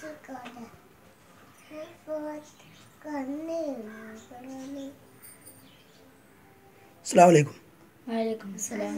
അസ്സാം വലൈക്കും വലൈക്കും അസ്സലാം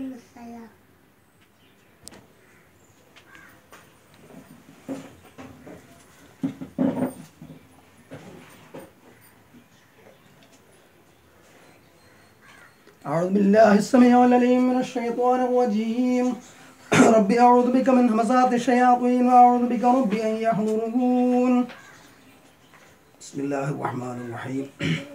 أعوذ بالله السميع العليم من الشيطان الرجيم رب أعوذ بك من همزات الشياطين وأعوذ بك رب أن يحضرون بسم الله الرحمن الرحيم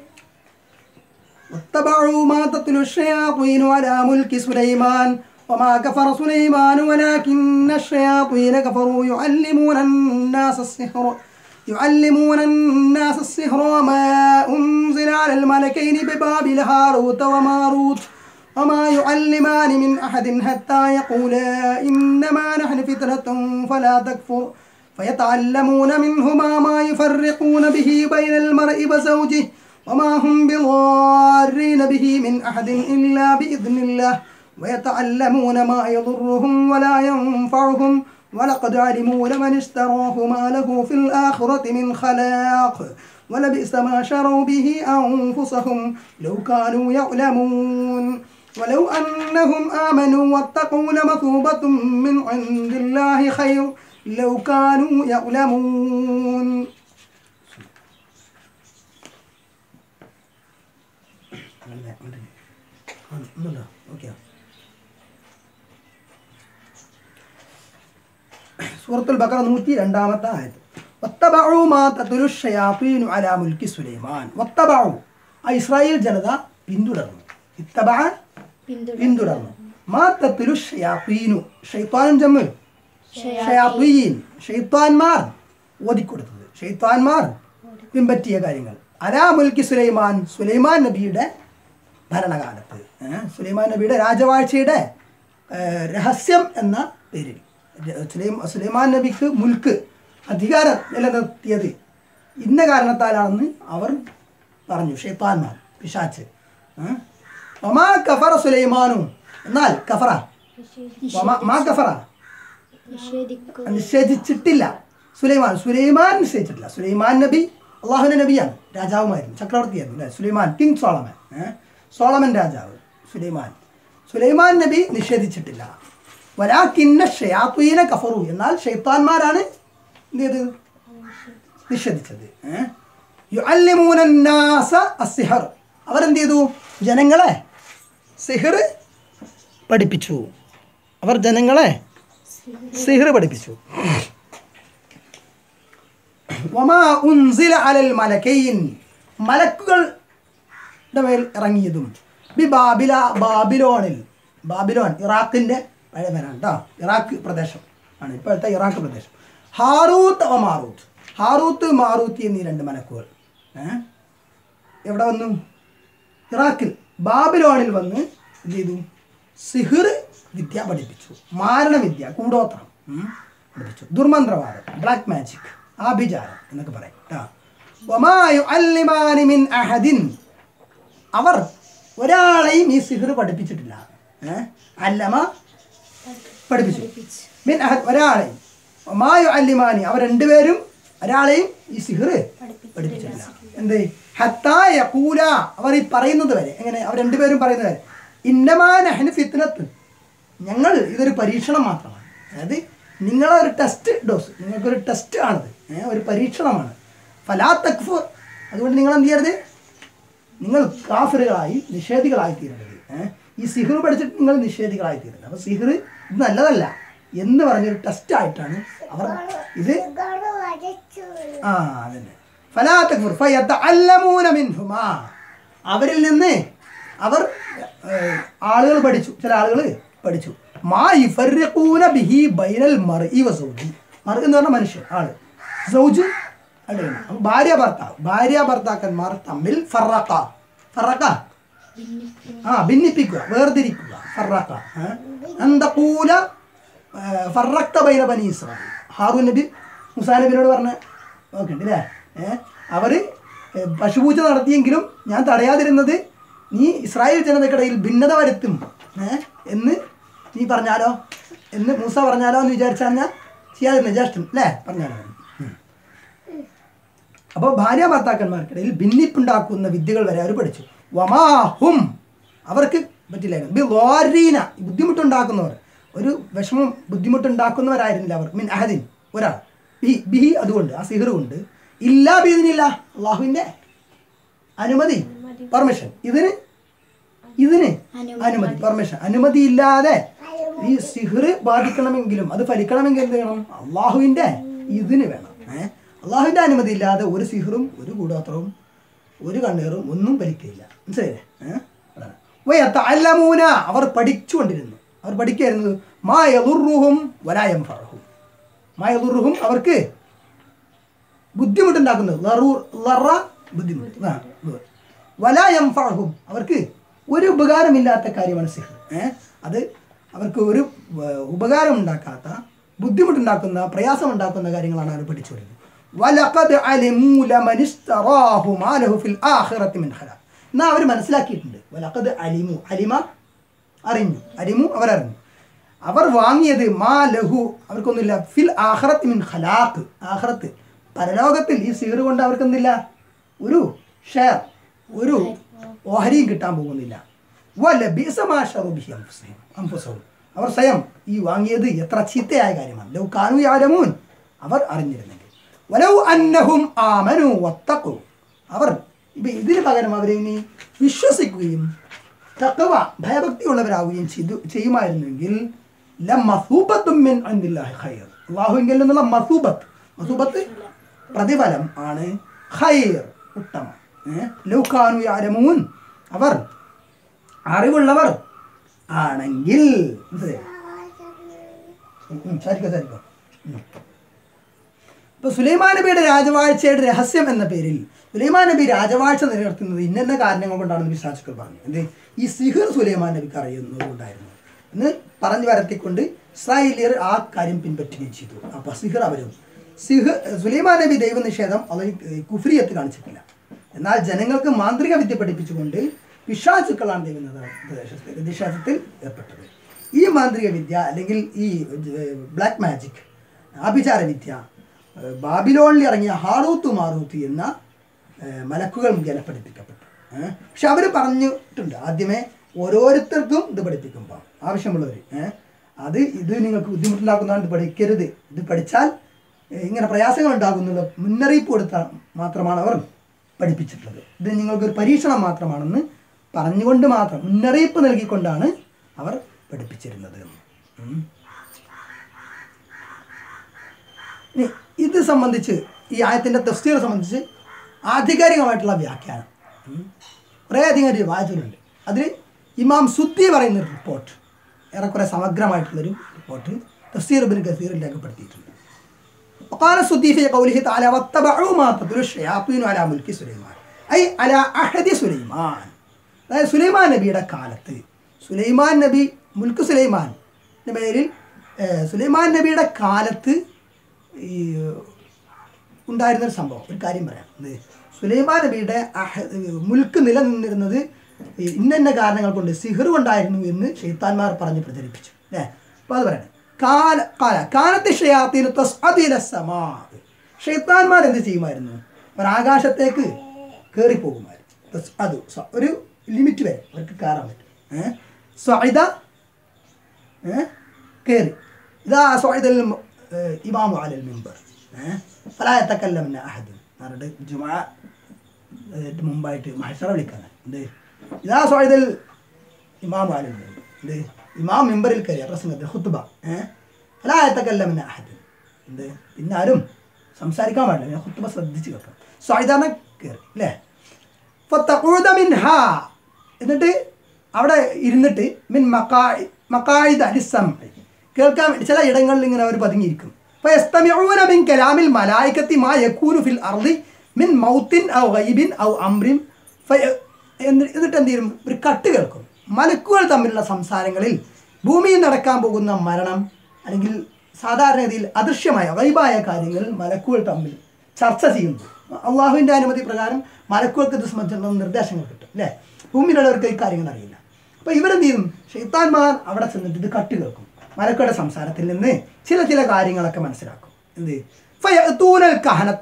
واتبعوا ما تتلو الشياطين على ملك سليمان وما كفر سليمان ولكن الشياطين كفروا يعلمون الناس السحر يعلمون الناس السحر وما أنزل على الملكين ببابل هاروت وماروت وما يعلمان من أحد حتى يقولا إنما نحن فتنة فلا تكفر فيتعلمون منهما ما يفرقون به بين المرء وزوجه وما هم بضارين به من أحد إلا بإذن الله ويتعلمون ما يضرهم ولا ينفعهم ولقد علموا لمن اشتراه ما له في الآخرة من خلاق ولبئس ما شروا به أنفسهم لو كانوا يعلمون ولو أنهم آمنوا واتقوا لمثوبة من عند الله خير لو كانوا يعلمون സൂറത്തുൽ ബക്കറ നൂറ്റി രണ്ടാമത്തെ ആയത് വത്തബഉ മാ തത്ലു ഷയാത്തീനു അലാ മുൽക്കി സുലൈമാൻ വത്തബഉ ആ ഇസ്രായേൽ ജനത പിന്തുടർന്നു ഇത്തബഅ പിന്തുടർന്നു മാ തത്ലു ഷയാത്തീനു ഷൈത്താനും ജമ്മു ഷയാത്തീൻ ഷൈത്താൻമാർ ഓതിക്കൊടുത്തത് ഷൈത്താൻമാർ പിൻപറ്റിയ കാര്യങ്ങൾ അലാ മുൽക്കി സുലൈമാൻ സുലൈമാൻ നബിയുടെ ഭരണകാലത്ത് ഏ, സുലൈമാൻ നബിയുടെ രാജവാഴ്ചയുടെ ഏ, രഹസ്യം എന്ന പേരിൽ ര- സുലൈം- സുലൈമാൻ നബിക്ക് മുൽക്ക് അധികാരം നിലനിർത്തിയത് ഇന്ന കാരണത്താലാണെന്ന് അവർ പറഞ്ഞു ഷെയ്ത്താൻമാർ പിശാച്ച് ഏ? വമാ കഫറ സുലൈമാനും എന്നാൽ കഫറ വമാ- മാ കഫറ നിഷേധിക്കും നിഷേധിച്ചിട്ടില്ല സുലൈമാൻ സുലൈമാൻ നിശ്ചയിച്ചിട്ടില്ല സുലൈമാൻ നബി അള്ളാഹുവിൻ്റെ നബിയാണ് രാജാവുമായിരുന്നു ചക്രവർത്തിയായിരുന്നു അല്ലേ സുലൈമാൻ കിങ് സോളമൻ ഏഹ് സോളമൻ രാജാവ് സുലൈമാൻ സുലൈമാൻ നബി നിഷേധിച്ചിട്ടില്ല വരാ കിന്ന ഷയാത്തുയിലെ കഫറു എന്നാൽ ഷെയ്ത്താൻമാരാണ് എന്ത് ചെയ്തത് നിഷേധിച്ചത് ഏഹ് യുഅല്ലിമൂന നാസ അസ്സിഹർ അവരെന്ത് ചെയ്തു ജനങ്ങളെ സിഹർ പഠിപ്പിച്ചു അവർ ജനങ്ങളെ സിഹർ പഠിപ്പിച്ചു വമാ ഉൻസില അലൽ മലക്കൈൻ മലക്കുകളുടെ മേൽ ഇറങ്ങിയതും ബി ബാബില ബാബിലോണിൽ ബാബിലോൺ ഇറാഖിൻ്റെ പഴയ പേരാണ് കേട്ടോ ഇറാഖ് പ്രദേശം ആണ് ഇപ്പോഴത്തെ ഇറാഖ് പ്രദേശം ഹാറൂത്ത് അവ മാറൂത്ത് ഹാറൂത്ത് മാറൂത്ത് എന്നീ രണ്ട് മലക്കുകൾ ഏ? എവിടെ വന്നു ഇറാഖിൽ ബാബിലോണിൽ വന്ന് എന്ത് ചെയ്തു സിഹിർ വിദ്യ പഠിപ്പിച്ചു മാരണവിദ്യ കൂടോത്രം ഉം, പഠിപ്പിച്ചു ദുർമന്ത്രവാദം ബ്ലാക്ക് മാജിക് ആഭിചാരം എന്നൊക്കെ പറയും കേട്ടോ വമാ യുഅല്ലിമാനി മിൻ അഹദിൻ അവർ ഒരാളെയും ഈ സിഹിർ പഠിപ്പിച്ചിട്ടില്ല ഏ? അല്ലമ പഠിപ്പിച്ചു മിൻ അഹദ് ഒരാളെയും ഒമായു അല്ലിമാനി അവർ രണ്ടുപേരും ഒരാളെയും ഈ സിഹിർ പഠിപ്പിച്ചിട്ടില്ല എന്ത് ഹത്തായ കൂല അവർ ഈ പറയുന്നത് വരെ എങ്ങനെ അവർ രണ്ടുപേരും പറയുന്നത് വരെ ഇന്നമാനഹന് ഫിത്നത്ത് ഞങ്ങൾ ഇതൊരു പരീക്ഷണം മാത്രമാണ് അതായത് നിങ്ങളെ ഒരു ടെസ്റ്റ് ഡോസ് നിങ്ങൾക്കൊരു ടെസ്റ്റ് ആണത് ഏ, ഒരു പരീക്ഷണമാണ് ഫലാ തക്ഫുർ അതുകൊണ്ട് നിങ്ങൾ എന്ത് ചെയ്യരുത് നിങ്ങൾ കാഫിറുകളായി നിഷേധികളായി തീരരുത് ഏഹ് ഈ സിഹിർ പഠിച്ചിട്ട് നിങ്ങൾ നിഷേധികളായി തീരരുത് അപ്പോൾ സിഹിർ ഇത് നല്ലതല്ല എന്ന് പറഞ്ഞൊരു ടെസ്റ്റ് ആയിട്ടാണ് അവർ ഇത് ആ അതന്നെ ഫലാ തക്ഫുർ ഫയതഅല്ലമൂന മിൻഹുമാ അവരിൽ നിന്ന് അവർ ഏഹ്, ആളുകൾ പഠിച്ചു ചില ആളുകൾ പഠിച്ചു മാ യുഫർഖൂന ബിഹി ബൈനൽ മർഇ വസൗജി മർ എന്ന് പറഞ്ഞ മനുഷ്യൻ ആള് സൗജ് അടിയാണ് അപ്പോൾ ഭാര്യ ഭർത്താവ് ഭാര്യ ഭർത്താക്കന്മാർ തമ്മിൽ ഫറക്ക ഫറക്ക ആ ഭിന്നിപ്പിക്കുക വേർതിരിക്കുക ഫറക്ക എന്തകൂല ഫറക്ത ബൈന ബനി ഇസ്രായേൽ ഹാറൂൻ നബി മുസാ നബിനോട് പറഞ്ഞ ഓക്കെ ഉണ്ട് അല്ലേ ഏഹ് അവർ പശുപൂജ നടത്തിയെങ്കിലും ഞാൻ തടയാതിരുന്നത് നീ ഇസ്രായേൽ ജനതയ്ക്കിടയിൽ ഭിന്നത വരുത്തും ഏഹ് എന്ന് നീ പറഞ്ഞാലോ എന്ന് മൂസ പറഞ്ഞാലോ എന്ന് വിചാരിച്ചാൽ ഞാൻ ചെയ്യാതിരുന്ന ജ്യേഷ്ഠൻ അല്ലേ പറഞ്ഞാലോ ഉം. അപ്പോൾ ഭാര്യ ഭർത്താക്കന്മാർക്കിടയിൽ ഭിന്നിപ്പുണ്ടാക്കുന്ന വിദ്യകൾ വരെ അവർ പഠിച്ചു വമാഹും അവർക്ക് പറ്റില്ലായിരുന്നു ബി ലോരീന ബുദ്ധിമുട്ടുണ്ടാക്കുന്നവർ ഒരു വിഷമം ബുദ്ധിമുട്ടുണ്ടാക്കുന്നവരായിരുന്നില്ല അവർ മിൻ അഹദിൻ ഒരാൾ ബി ബിഹി അതുകൊണ്ട് ആ സിഹർ കൊണ്ട് ഇല്ലാ ബീദിനില്ല അള്ളാഹുവിൻ്റെ അനുമതി പെർമിഷൻ ഇതിന് ഇതിന് അനുമതി. അനുമതി പെർമിഷൻ അനുമതി ഇല്ലാതെ ഈ സിഹർ ബാധിക്കണമെങ്കിലും അത് ഫലിക്കണമെങ്കിൽ എന്ത് വേണം അള്ളാഹുവിൻ്റെ ഇതിന് വേണം ഏഹ് അള്ളാഹുവിൻ്റെ അനുമതി ഇല്ലാതെ ഒരു സിഹറും ഒരു കൂടാത്രവും ഒരു കണ്ണീറും ഒന്നും ഫലിക്കില്ല മനസ്സിലായില്ലേ ഏഹ് അതാണ് വയത്തല്ലമൂന അവർ പഠിച്ചുകൊണ്ടിരുന്നു അവർ പഠിക്കായിരുന്നത് മാ യദുറുഹും വലായം ഫറഹും മാ യദുറുഹും അവർക്ക് ബുദ്ധിമുട്ടുണ്ടാക്കുന്നത് ലറൂർ ലറ ബുദ്ധിമുട്ട് ആ, ഇത്. വലാ യംഫഅഹും അവർക്ക് ഒരു ഉപകാരമില്ലാത്ത കാര്യമാണ് സിഹർ ഏഹ് അത് അവർക്ക് ഒരു ഏർ, ഉപകാരം ഉണ്ടാക്കാത്ത ബുദ്ധിമുട്ടുണ്ടാക്കുന്ന പ്രയാസമുണ്ടാക്കുന്ന കാര്യങ്ങളാണ് അവർ പഠിച്ചു വരുന്നത് വലഖദ് അലിമൂ ലമൻ ഇസ്തറാഹു മാ ലഹു ഫിൽ ആഖിറതി മിൻ ഖലാഖ് എന്നാ അവർ മനസ്സിലാക്കിയിട്ടുണ്ട് വലഖദ് അലിമു അലിമ അറിഞ്ഞു അലിമു അവരറിഞ്ഞു അവർ വാങ്ങിയത് മാ ലഹു അവർക്കൊന്നുമില്ല ഫിൽ ആഹ്റത്ത് മിൻ ഖലാഖ് ആഹ്റത്ത് പരലോകത്തിൽ ഈ സീറ് കൊണ്ട് അവർക്കൊന്നില്ല ഒരു ഷെയർ ഒരു ഓഹരിയും കിട്ടാൻ പോകുന്നില്ല വല്ല ബിസമാഷറുബിഹി അംഫുസഹിം അംഫുസഹും അവർ സ്വയം ഈ വാങ്ങിയത് എത്ര ചീത്തയായ കാര്യമാണ് ലൗ കാനു യാലമൂൻ അവർ അറിഞ്ഞിരുന്നെങ്കിൽ വലൗ അന്നഹും ആമനു വത്തഖു അവർ ഇപ്പം ഇതിന് പകരം അവരെ ഇനി വിശ്വസിക്കുകയും തക്കവ ഭയഭക്തിയുള്ളവരാവുകയും ചെയ്തു ചെയ്യുമായിരുന്നെങ്കിൽ ലമസൂബത്തും മിൻ അൻദില്ലാഹി ഖൈർ അള്ളാഹുവിങ്കിൽ നിന്നുള്ള മസൂബത്ത് മസൂബത്ത് പ്രതിഫലം ആണ് ഖൈർ ഉത്തമം ഏഹ്? ലൗകാനു യാലമൂൻ അവർ അറിവുള്ളവർ ആണെങ്കിൽ മനസ്സിലായോ? ഉം, ഉം, സാരിക്കോ സാരിക്കോ ഉം. ഇപ്പൊ സുലൈമാൻ നബിയുടെ രാജവാഴ്ചയുടെ രഹസ്യം എന്ന പേരിൽ സുലൈമാൻ നബി രാജവാഴ്ച നിലനിർത്തുന്നത് ഇന്ന കാരണങ്ങൾ കൊണ്ടാണെന്ന് വിശ്വാസികൾ പറഞ്ഞു എന്ത് ഈ സിഹിർ സുലൈമാൻ നബിക്ക് അറിയുന്നതുകൊണ്ടായിരുന്നു എന്ന് പറഞ്ഞു വരത്തിക്കൊണ്ട് ഇസ്രായേലിയർ ആ കാര്യം പിൻപറ്റുകയും ചെയ്തു അപ്പൊ സിഹിർ അവരും സിഹ് സുലൈമാൻ നബി ദൈവനിഷേധം അവർ കുഫ്രിയത്ത് കാണിച്ചിട്ടില്ല എന്നാൽ ജനങ്ങൾക്ക് മാന്ത്രിക വിദ്യ പഠിപ്പിച്ചുകൊണ്ട് വിശ്വാസുക്കളാണ് ദൈവ നിഷേധത്തിൽ ഏർപ്പെട്ടത് ഈ മാന്ത്രിക വിദ്യ അല്ലെങ്കിൽ ഈ ബ്ലാക്ക് മാജിക് ആഭിചാര വിദ്യ ഏഹ് ബാബിലോണിൽ ഇറങ്ങിയ ഹാറൂത്ത് മാറൂത്ത് എന്ന ഏഹ് മലക്കുകൾ മുഖേന പഠിപ്പിക്കപ്പെട്ടു ഏഹ് പക്ഷെ അവർ പറഞ്ഞിട്ടുണ്ട് ആദ്യമേ ഓരോരുത്തർക്കും ഇത് പഠിപ്പിക്കുമ്പോൾ ആവശ്യമുള്ളവർ ഏഹ് അത് ഇത് നിങ്ങൾക്ക് ബുദ്ധിമുട്ടുണ്ടാക്കുന്നതാണ് ഇത് പഠിക്കരുത് ഇത് പഠിച്ചാൽ ഏഹ് ഇങ്ങനെ പ്രയാസങ്ങൾ ഉണ്ടാകുന്നുള്ള മുന്നറിയിപ്പ് കൊടുത്ത മാത്രമാണ് അവർ പഠിപ്പിച്ചിട്ടുള്ളത് ഇത് നിങ്ങൾക്കൊരു പരീക്ഷണം മാത്രമാണെന്ന് പറഞ്ഞുകൊണ്ട് മാത്രം മുന്നറിയിപ്പ് നൽകിക്കൊണ്ടാണ് അവർ പഠിപ്പിച്ചിരുന്നത് ഉം. ഇനി ഇത് സംബന്ധിച്ച് ഈ ആയത്തിൻ്റെ തഫ്സീർ സംബന്ധിച്ച് ആധികാരികമായിട്ടുള്ള വ്യാഖ്യാനം ഉം. കുറേയധികം റിവാജുകളുണ്ട് അതിൽ ഇമാം സുദ്ദി പറയുന്ന ഒരു റിപ്പോർട്ട് ഏറെക്കുറെ സമഗ്രമായിട്ടുള്ളൊരു റിപ്പോർട്ട് തഫ്സീർ ബിൻ കസീറിൽ രേഖപ്പെടുത്തിയിട്ടുണ്ട് وقال السدي في قوله تعالى واتبعوا ما تتلو الشياطين على ملك സുലൈമാൻ ഐ അല അഹദി സുലൈമാൻ അതായത് സുലൈമാൻ നബിയുടെ കാലത്ത് സുലൈമാൻ നബി മുൽക്ക് സുലൈമാൻ എന്ന പേരിൽ ഏഹ്, സുലൈമാൻ നബിയുടെ കാലത്ത് ഈ ഉണ്ടായിരുന്നൊരു സംഭവം ഒരു കാര്യം പറയാം എന്ത് സുലൈമാൻ നബിയുടെ അഹ മുൽക്ക് നിലനിന്നിരുന്നത് ഈ ഇന്ന കാരണങ്ങൾ കൊണ്ട് സിഹർ കൊണ്ടായിരുന്നു എന്ന് ഷെയ്ത്താൻമാർ പറഞ്ഞ് പ്രചരിപ്പിച്ചു അല്ലേ അപ്പോൾ അത് പറയണേ കാല കാല കാലത്തെ ഷയാത്തിന് തസ്അദിലസമാ ഷെയ്ത്താൻമാർ എന്ത് ചെയ്യുമായിരുന്നു അവർ ആകാശത്തേക്ക് കയറിപ്പോകുമായിരുന്നു തസ് അത് സ- ഒരു ലിമിറ്റ് വരെ അവർക്ക് കയറാൻ പറ്റും ഏഹ് സ്വായിദ ഏഹ് കയറി ഇതാ സ്വായിദൽ ഇമാമു അലൽ മിമ്പർ ഏഹ് ഫലായത്തക്കല്ലം അഹദ് എന്നിട്ട് ജുമാ ഏഹ് മുമ്പായിട്ട് മഹഷറ വിളിക്കാണ് എന്ത് ഇതാ സ്വായിദൽ ഇമാമു അലൽ മിമ്പർ എന്ത് ഇമാം മിമ്പറിൽ കയറിയ പ്രസംഗത്തിൽ ഹുത്തുബ ഏഹ് ഫലായത്തക്കല്ലം അഹദ് എന്ത് പിന്നെ ആരും സംസാരിക്കാൻ പാടില്ല ഞാൻ ഹുത്തുബ ശ്രദ്ധിച്ച് കേൾക്കണം സ്വായിദാന കയറി അല്ലേ ഫത്തഖൂദ മിൻഹാ എന്നിട്ട് അവിടെ ഇരുന്നിട്ട് മിൻ മക്കായി മക്കായിദ് അലിസം കേൾക്കാൻ വേണ്ടി ചില ഇടങ്ങളിൽ ഇങ്ങനെ അവർ പതുങ്ങിയിരിക്കും ഫയസ്തമിഊന മിൻ കലാമിൽ മലായികത്തി മാ യകൂനു ഫിൽ അർളി മിൻ മൗത്തിൻ ഔ ഗൈബിൻ ഔ അംറിൻ ഫയ- എന്നി- എന്നിട്ട് എന്ത് ചെയ്യും ഒരു കട്ട് കേൾക്കും മലക്കുകൾ തമ്മിലുള്ള സംസാരങ്ങളിൽ ഭൂമിയിൽ നടക്കാൻ പോകുന്ന മരണം അല്ലെങ്കിൽ സാധാരണഗതിയിൽ അദൃശ്യമായ വൈബായ കാര്യങ്ങൾ മലക്കുകൾ തമ്മിൽ ചർച്ച ചെയ്യുന്നു അള്ളാഹുവിൻ്റെ അനുമതി പ്രകാരം മലക്കുകൾക്ക് ഇത് സംബന്ധിച്ചുള്ള നിർദ്ദേശങ്ങൾ കിട്ടും അല്ലേ ഭൂമിയിലുള്ളവർക്ക് ഈ കാര്യങ്ങൾ അറിയില്ല അപ്പോൾ ഇവരെന്ത് ചെയ്യും ഷെയ്ത്താൻമാർ അവിടെ ചെന്നിട്ട് ഇത് കട്ട് കേൾക്കും മലക്കുകളുടെ സംസാരത്തിൽ നിന്ന് ചില ചില കാര്യങ്ങളൊക്കെ മനസ്സിലാക്കും എന്ത് ഫയത്തൂനൽ കഹനത്ത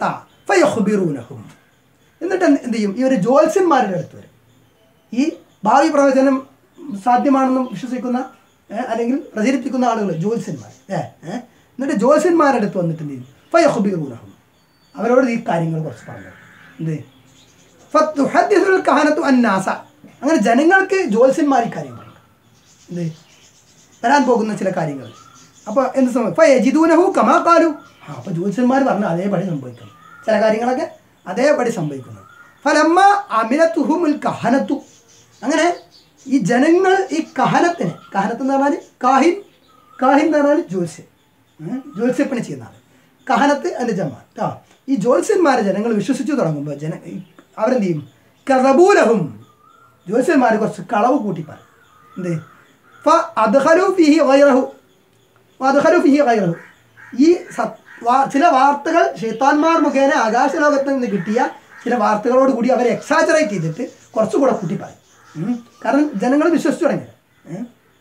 ഫയഹുബിറൂനഹും എന്നിട്ട് എന്ത് എന്ത് ചെയ്യും ഇവർ ജ്യോത്സ്യന്മാരുടെ അടുത്ത് വരും ഈ ഭാവി പ്രവചനം സാധ്യമാണെന്ന് വിശ്വസിക്കുന്ന ഏ, അല്ലെങ്കിൽ പ്രചരിപ്പിക്കുന്ന ആളുകൾ ജ്യോത്സ്യന്മാർ ഏ ഏ? എന്നിട്ട് ജ്യോത്സ്യന്മാരുടെ അടുത്ത് വന്നിട്ട് എന്ത് ചെയ്യും ഫയഹുബിറൂനഹും അവരോട് ഈ കാര്യങ്ങൾ കുറച്ച് പറഞ്ഞു എന്ത് ഫത്തുഹദ്ദിസുൽ കഹനത്തു അന്നാസ അങ്ങനെ ജനങ്ങൾക്ക് ജ്യോത്സ്യന്മാർ ഈ കാര്യം പറഞ്ഞു എന്ത് വരാൻ പോകുന്ന ചില കാര്യങ്ങൾ അപ്പോൾ എന്ത് സംഭവം യജിദൂനഹു കമാക്കാലു ആ അപ്പോൾ ജ്യോത്സ്യന്മാർ പറഞ്ഞു അതേപടി സംഭവിക്കുന്നു ചില കാര്യങ്ങളൊക്കെ അതേപടി സംഭവിക്കുന്നു ഫലമ്മ അമിലത്തുഹുമുൽ കഹനത്തു അങ്ങനെ ഈ ജനങ്ങൾ ഈ കഹനത്തിന് കഹനത്ത് എന്ന് പറഞ്ഞാൽ കാഹിൻ കാഹിൻ എന്ന് പറഞ്ഞാൽ ജ്യോത്സ്യൻ ഉം, ജ്യോത്സ്യപ്പണി ചെയ്യുന്ന ആൾ കഹനത്ത് അതിൻ്റെ ജമ്മ കേട്ടോ ഈ ജ്യോത്സ്യന്മാരെ ജനങ്ങൾ വിശ്വസിച്ചു തുടങ്ങുമ്പോൾ ജന ഈ അവരെന്ത് ചെയ്യും കറബൂലഹും ജ്യോത്സ്യന്മാർ കുറച്ച് കളവ് കൂട്ടി പറയും എന്ത് ഫ അദ്ഹലു ഫിഹി ഗൈറഹു അദ്ഹലു ഫിഹി ഗൈറഹു ഈ സത് വാ- ചില വാർത്തകൾ ഷെയ്ത്താന്മാർ മുഖേന ആകാശലോകത്ത് നിന്ന് കിട്ടിയ ചില വാർത്തകളോട് കൂടി അവരെ എക്സാജറേറ്റ് ചെയ്തിട്ട് കുറച്ചുകൂടെ കൂട്ടി പറയും ഉം. കാരണം ജനങ്ങൾ വിശ്വസിച്ചു തുടങ്ങി ഏഹ്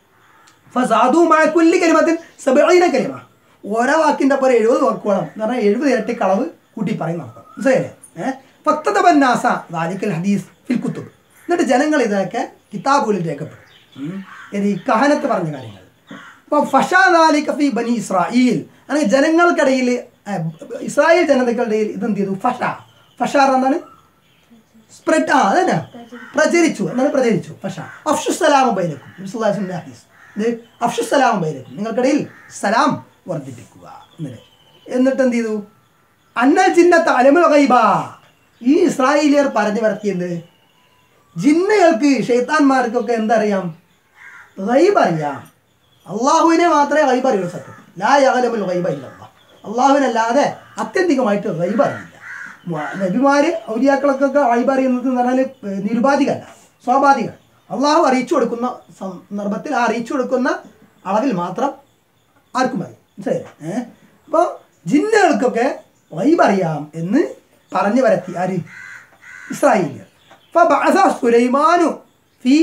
ഫസാദു മഴക്കുല്ലി കലിമത്തിൽ സബീന കലിമ ഓരോ വാക്കിൻ്റെ പോലെ എഴുപത് വാക്കുകളും എന്ന് പറഞ്ഞാൽ എഴുപത് ഇരട്ടി കളവ് കൂട്ടി പറയും നടക്കും മനസ്സിലായില്ലേ ഏഹ് ഫക്തത ബന്നാസ ദാലിക്കൽ ഹദീസ് ഫിൽ കുത്തുബ് എന്നിട്ട് ജനങ്ങൾ ഇതൊക്കെ കിതാബുകളിൽ രേഖപ്പെടും ഉം. ഇത് ഈ കഹനത്ത് പറഞ്ഞ കാര്യങ്ങൾ അപ്പോൾ ഫഷാദാലിക ഫി ബനി ഇസ്രായേൽ അങ്ങനെ ജനങ്ങൾക്കിടയിൽ ഏഹ്, ഇസ്രായേൽ ജനതകളുടെ ഇതെന്ത് ചെയ്തു ഫഷ ഫഷാർ എന്താണ് സ്പ്രെഡ് ആ അതന്നെ പ്രചരിച്ചു എന്താണ് പ്രചരിച്ചു പക്ഷേ അഫ്ഷുസലാമ ബൈലക്കും നബിസ്വല്ലാസിൻ്റെ ഹദീസ് ഇത് അഫ്ഷുസലാമ ബൈലക്കും നിങ്ങൾക്കിടയിൽ സലാം വർദ്ധിപ്പിക്കുക എന്നിട്ട് എന്നിട്ട് എന്ത് ചെയ്തു അന്നൽ ചിന്നത്ത് അലമുൽ ഗൈബ ഈ ഇസ്രായേലിയർ പറഞ്ഞു വരത്തിയത് ജിന്നുകൾക്ക് ഷെയ്ത്താന്മാർക്കൊക്കെ എന്തറിയാം ഗൈബ് അറിയാം അള്ളാഹുവിനെ മാത്രമേ ഗൈബ് അറിയൂ സത്യം ലാ യഅലമുൽ ഗൈബ ഇല്ലല്ലാഹ് അള്ളാഹുവിനല്ലാതെ ആത്യന്തികമായിട്ട് ഗൈബ് അറിയില്ല മ- നബിമാര് ഔലിയാക്കൾക്കൊക്കെ ഗൈബ് അറിയുന്നത് എന്ന് പറഞ്ഞാൽ ഏഹ്, നിരുപാധികമല്ല സ്വാഭാവികം അള്ളാഹു അറിയിച്ചു കൊടുക്കുന്ന സന്ദർഭത്തിൽ ആ അറിയിച്ചു കൊടുക്കുന്ന അളവിൽ മാത്രം ആർക്കും അറിയാം മനസ്സിലായില്ലേ ഏഹ് അപ്പോൾ ജിന്നുകൾക്കൊക്കെ ഗൈബ് അറിയാം എന്ന് പറഞ്ഞു വരത്തി ആര് ഇസ്രായേലിയർ فبعث سليمان في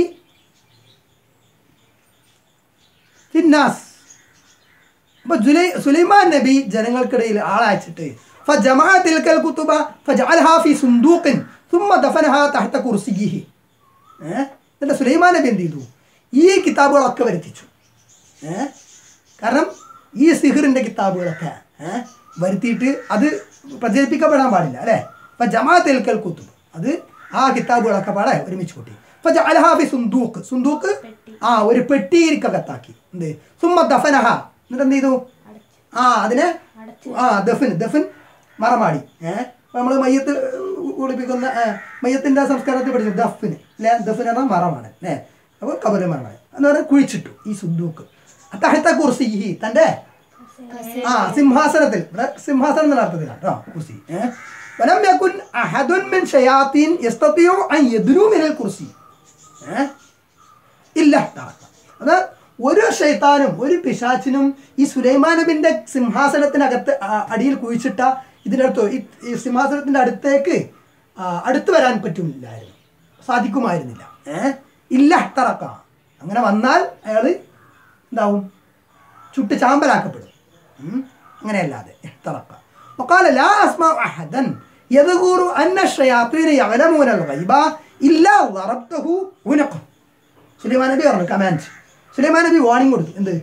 في الناس അപ്പൊ ജുലൈ സുലൈമാൻ നബി ജനങ്ങൾക്കിടയിൽ ആളയച്ചിട്ട് فجمع تلك الكتب فجعلها في صندوق ثم دفنها تحت كرسيه ഏഹ് എന്നിട്ട് സുലൈമാൻ നബി എന്ത് ചെയ്തു ഈ കിതാബുകളൊക്കെ വരുത്തിച്ചു ഏഹ് കാരണം ഈ സിഹിറിൻ്റെ കിതാബുകളൊക്കെ ഏഹ് വരുത്തിയിട്ട് അത് പ്രചരിപ്പിക്കപ്പെടാൻ പാടില്ല അല്ലേ അപ്പം ജമാ തെൽക്കൽ കുത്തുബ് അത് ആ കിതാബുകളൊക്കെ പാടെ ഒരുമിച്ച് കൂട്ടി അപ്പം അലഹാബി സുന്ദൂക്ക് സുന്ദൂക്ക് ആ ഒരു പെട്ടിയിരിക്കകത്താക്കി എന്ത് സുമ്മ ദഫനഹ എന്നിട്ട് എന്ത് ചെയ്തു ആ അതിനെ ആ ദഫിൻ ദഫിൻ മറമാടി ഏഹ് നമ്മൾ മയ്യത്ത് കുളിപ്പിക്കുന്ന മയ്യത്തിൻ്റെ സംസ്കാരത്തിൽ പഠിച്ചു ദഫിന് അല്ലേ ദഫിൻ എന്നാൽ മറമാണ് അല്ലേ അപ്പോൾ കബര് മറമാണ് എന്ന് പറഞ്ഞാൽ കുഴിച്ചിട്ടു ഈ സുന്ദൂക്ക് അത്തഹത്ത കുർസി തൻ്റെ ആ സിംഹാസനത്തിൽ ഇവിടെ സിംഹാസനം എന്ന അർത്ഥത്തിലാണ് കേട്ടോ കുർസി ഏഹ് വലം യകുൻ അഹദുൻ മിൻ ഷയാത്തീൻ യസ്തതിഉ അൻ യദ്നു മിനൽ കുർസി ഏഹ് ഇല്ല തറക്ക അത് ഒരു ഷെയ്ത്താനും ഒരു പിശാച്ചിനും ഈ സുലൈമാൻ നബിന്റെ സിംഹാസനത്തിനകത്ത് ആ- അടിയിൽ കുഴിച്ചിട്ട ഇതിനടുത്ത് ഈ ഈ സിംഹാസനത്തിന്റെ അടുത്തേക്ക് ആ, അടുത്ത് വരാൻ പറ്റില്ലായിരുന്നു സാധിക്കുമായിരുന്നില്ല ഏഹ് ഇല്ല തറക്ക അങ്ങനെ വന്നാൽ അയാൾ എന്താവും ചുട്ട് ചാമ്പലാക്കപ്പെടും ഉം. അങ്ങനെയല്ലാതെ തറക്ക وقال لا أسمع أحدا يذكر أن الشياطين يعلمون الغيب إلا ضربته عنقه സുലൈമാൻ നബി പറഞ്ഞു കമാൻഡ് സുലൈമാൻ നബി വാണിംഗ് കൊടുത്തു എന്ത്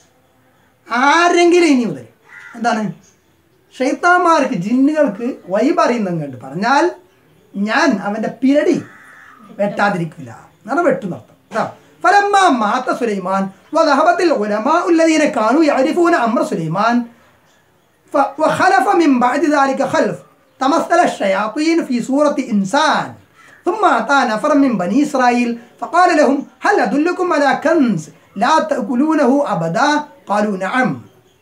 ആരെങ്കിലും ഇനി മുതൽ എന്താണ് ഷെയ്ത്താന്മാർക്ക് ജിന്നുകൾക്ക് വൈബ് അറിയുന്ന കണ്ട് പറഞ്ഞാൽ ഞാൻ അവൻ്റെ പിരടി വെട്ടാതിരിക്കില്ല എന്നാണ് വെട്ടുന്നർത്ഥം കേട്ടോ فلما مات سليمان وذهبت العلماء الذين كانوا يعرفون أمر سليمان ف- وخلف من بعد ذلك خلف تمثل الشياطين في صورة إنسان ثم أتى نفر من بني إسرائيل فقال لهم هل أدلكم على كنز لا تأكلونه أبدا قالوا نعم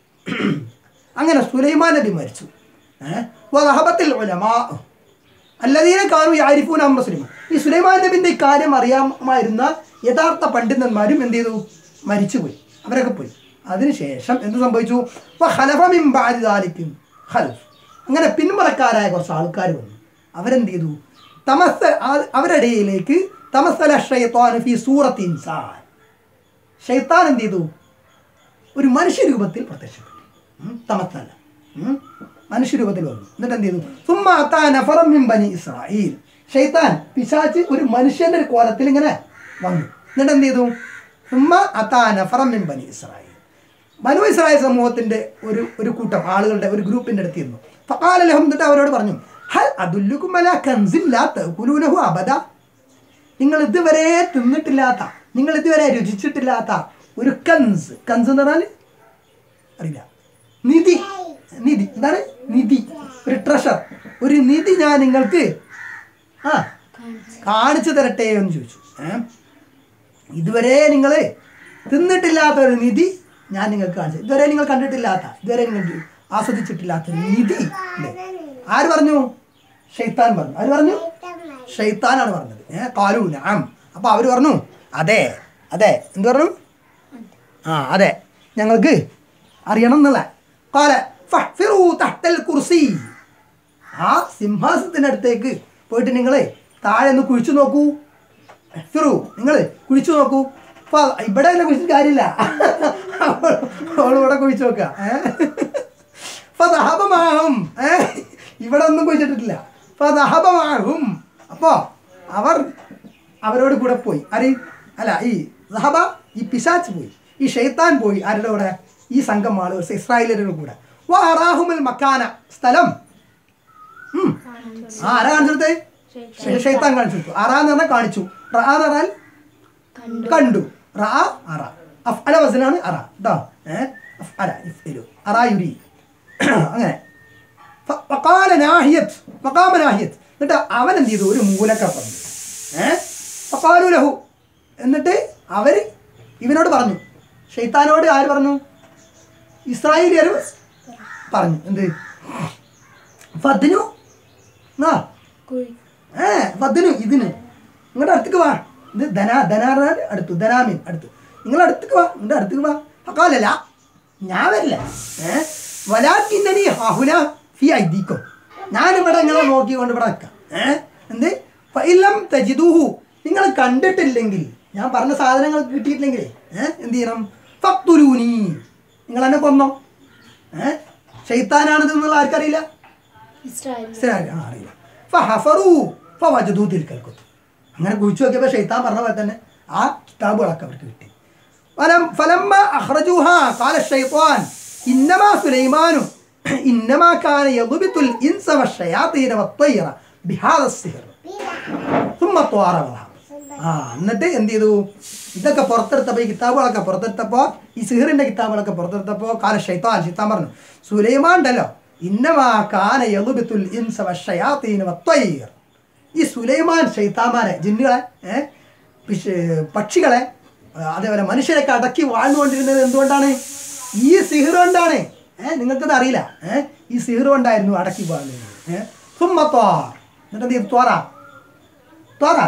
അങ്ങനെ സുലൈമാൻ നബി മരിച്ചു ഏഹ് വഹബത്തിൽ ഉലമാ അല്ലതീനെ കാണു യാരിഫൂൻ അമ്ര സുലൈമാൻ ഈ സുലൈമാൻ നബിൻ്റെ ഈ കാര്യം അറിയാമായിരുന്ന യഥാർത്ഥ പണ്ഡിതന്മാരും എന്ത് ചെയ്തു മരിച്ചുപോയി അവരൊക്കെ പോയി അതിനുശേഷം എന്ത് സംഭവിച്ചു ഹലഫമിമ്പാദിദാലിക്കും ഹൽഫ് അങ്ങനെ പിന്മുറക്കാരായ കുറച്ച് ആൾക്കാർ വന്നു അവരെന്ത് ചെയ്തു തമസ്സ ആ- അവരുടെ ഇടയിലേക്ക് തമസ്സല ഷൈത്താൻ ഫി സൂറത്ത് ഇൻസാൻ ഷൈത്താൻ എന്ത് ചെയ്തു ഒരു മനുഷ്യ രൂപത്തിൽ പ്രത്യക്ഷപ്പെട്ടു ഉം, തമത്തല്ല ഉം. മനുഷ്യരൂപത്തിൽ വന്നു എന്നിട്ട് എന്ത് ചെയ്തു സുമ്മ അത്താ നഫറം മിൻ ബനി ഇസ്രായേൽ ഷെയ്ത്താൻ പിശാച്ച് ഒരു മനുഷ്യന്റെ ഒരു കോലത്തിൽ ഇങ്ങനെ വന്നു എന്നിട്ട് എന്ത് ചെയ്തു സുമ്മ അത്താ നഫറം മിൻ ബനി ഇസ്രായേൽ ബനു ഇസ്രായേൽ സമൂഹത്തിന്റെ ഒരു ഒരു കൂട്ടം ആളുകളുടെ ഒരു ഗ്രൂപ്പിന്റെ അടുത്ത് ഇരുന്നു ഫഖാല ലഹും എന്നിട്ട് അവരോട് പറഞ്ഞു ഹൽ അദുല്ലുക്കും അലാ കൻസിൻ ലാ തഅകുലൂനഹു അബദ നിങ്ങൾ ഇതുവരെ തിന്നിട്ടില്ലാത്ത നിങ്ങൾ ഇതുവരെ രുചിച്ചിട്ടില്ലാത്ത ഒരു കൻസ് കൻസ് എന്ന് പറഞ്ഞാൽ അറിയില്ല നിധി നിധി എന്താണ് നിധി ഒരു ട്രഷർ ഒരു നിധി ഞാൻ നിങ്ങൾക്ക് ആ കാണിച്ചു തരട്ടെ എന്ന് ചോദിച്ചു ഏ ഇതുവരെ നിങ്ങൾ തിന്നിട്ടില്ലാത്ത ഒരു നിധി ഞാൻ നിങ്ങൾക്ക് കാണിച്ചു ഇതുവരെ നിങ്ങൾ കണ്ടിട്ടില്ലാത്ത ഇതുവരെ നിങ്ങൾ ആസ്വദിച്ചിട്ടില്ലാത്ത ഒരു നിധി ഉണ്ട് ആര് പറഞ്ഞു ഷെയ്ത്താൻ പറഞ്ഞു ആര് പറഞ്ഞു ഷെയ്ത്താനാണ് പറഞ്ഞത് ഏ കാലു നാം അപ്പോൾ അവർ പറഞ്ഞു അതെ അതെ എന്ത് പറഞ്ഞു ആ അതെ ഞങ്ങൾക്ക് അറിയണം എന്നുള്ള കാല ഫഹ്ഫിറൂ തഹ്തൽ കുർസി ആ സിംഹാസനത്തിൻ്റെ അടുത്തേക്ക് പോയിട്ട് നിങ്ങൾ താഴെ ഒന്ന് കുഴിച്ചു നോക്കൂ ഫിറു നിങ്ങൾ കുഴിച്ചു നോക്കൂ അപ്പൊ ഇവിടെ അല്ല കുഴിച്ചിട്ട് കാര്യമില്ല അവൾ- അവൾ ഇവിടെ കുഴിച്ചു നോക്കുക ഫതഹബമാഹും ഏ ഇവിടെ ഒന്നും കുഴിച്ചിട്ടില്ല ഫതഹബമാഹും അപ്പോൾ അവർ അവരോട് കൂടെ പോയി ആര് അല്ല ഈ സഹബ ഈ പിശാച്ച് പോയി ഈ ഷെയ്ത്താൻ പോയി ആരുടെ കൂടെ ഈ സംഘം ആളുകൾ ഇസ്രായേലരുടെ കൂടെ വാറാഹുമൽ മക്കാന സ്ഥലം ഉം. ആ ആരാ കാണിച്ചെടുത്തേ ഷെ- ഷെയ്ത്താൻ കാണിച്ചു കൊടുത്തു അറ എന്ന് പറഞ്ഞാൽ കാണിച്ചു റ എന്ന് പറഞ്ഞാൽ കണ്ടു റ അറ അഫ് അല വസനാണ് അറ കേട്ടോ ഏഹ് അഫ് അല ഇഫ്ഇലു അറായുരി അങ്ങനെ ഫ- ഫഖാല നാഹിയത്ത് ഫഖാമ നാഹിയത്ത് എന്നിട്ട് അവൻ എന്ത് ചെയ്തു ഒരു മൂലക്ക പറഞ്ഞു ഏഹ് ഫഖാലു ലഹു എന്നിട്ട് അവർ ഇവനോട് പറഞ്ഞു ഷെയ്ത്താനോട് ആര് പറഞ്ഞു ഇസ്രായേലിയർ പറഞ്ഞു എന്ത് ഫദ്നു ആ കുഴി ഏ വധനു ഇതിന് നിങ്ങളുടെ അടുത്തേക്ക് വാ ഇത് ധനാ ധനാറാൻ അടുത്തു ധനാമിൻ അടുത്തു നിങ്ങൾ അടുത്തേക്ക് വാ നിങ്ങളുടെ അടുത്തേക്ക് വാ അക്കാലല്ല ഞാൻ വരില്ല ഏ വലാക്കിന്നനി ഹഹുല ഫി ഐദീക്കും ഞാനിവിടെ നിങ്ങളെ നോക്കിക്കൊണ്ട് ഇവിടെ നിൽക്കാം ഏ എന്ത് ഫൈലം തജിദൂഹു നിങ്ങൾ കണ്ടിട്ടില്ലെങ്കിൽ ഞാൻ പറഞ്ഞ സാധനങ്ങൾ കിട്ടിയിട്ടില്ലെങ്കിൽ ഏ എന്ത് ചെയ്യണം ഫക്തുലൂനി നിങ്ങൾ എന്നെ കൊന്നോ ഏ ഷെയ്ത്താനാണിത് എന്നുള്ള ആർക്കറിയില്ല ഇസ്രായേൽ മനസ്സിലായില്ല ആ അറിയില്ല ഫഹഫറു ഫവജദു തിൽക്കൽ കുത്ത് അങ്ങനെ കുഴിച്ചു നോക്കിയപ്പോൾ ഷെയ്ത്താൻ പറഞ്ഞ പോലെ തന്നെ ആ കിതാബുകളൊക്കെ അവർക്ക് കിട്ടി ഫലം ഫലമ്മ അഹ്റജൂഹ കാല ഷൈത്താൻ ഇന്നമാ സുലൈമാനു ഇന്നമാ കാന യദുബിത്തുൽ ഇൻസ വശയാതീന വത്തയ്റ ബിഹാദ സിഹർ ثم طار وذهب. ആ എന്നിട്ട് എന്ത് ചെയ്തു ഇതൊക്കെ പുറത്തെടുത്തപ്പോൾ ഈ കിതാബുകളൊക്കെ പുറത്തെടുത്തപ്പോൾ ഈ സിഹറിന്റെ കിതാബുകളൊക്കെ പുറത്തെടുത്തപ്പോൾ കാല ഷൈത്താൻ ഷൈത്താൻ പറഞ്ഞു സുലൈമാൻ ഉണ്ടല്ലോ ഇന്നമാ കാന യളുബിത്തുൽ ഇൻസ വശയാതീന വത്തയ്ർ ഈ സുലൈമാൻ ഷൈത്താമാരെ ജിന്നുകളെ ഏ, പിശ്- പക്ഷികളെ ആ, അതേപോലെ മനുഷ്യരൊക്കെ അടക്കി വാഴ്ന്നുകൊണ്ടിരുന്നത് എന്തുകൊണ്ടാണ് ഈ സിഹിർ കൊണ്ടാണ് ഏഹ് നിങ്ങൾക്കത് അറിയില്ല ഏഹ് ഈ സിഹിർ കൊണ്ടായിരുന്നു അടക്കി വാഴുന്നത് ഏഹ് സുമ്മത്തോർ എന്നിട്ട് എന്ത് ചെയ്തു തോറ തോറ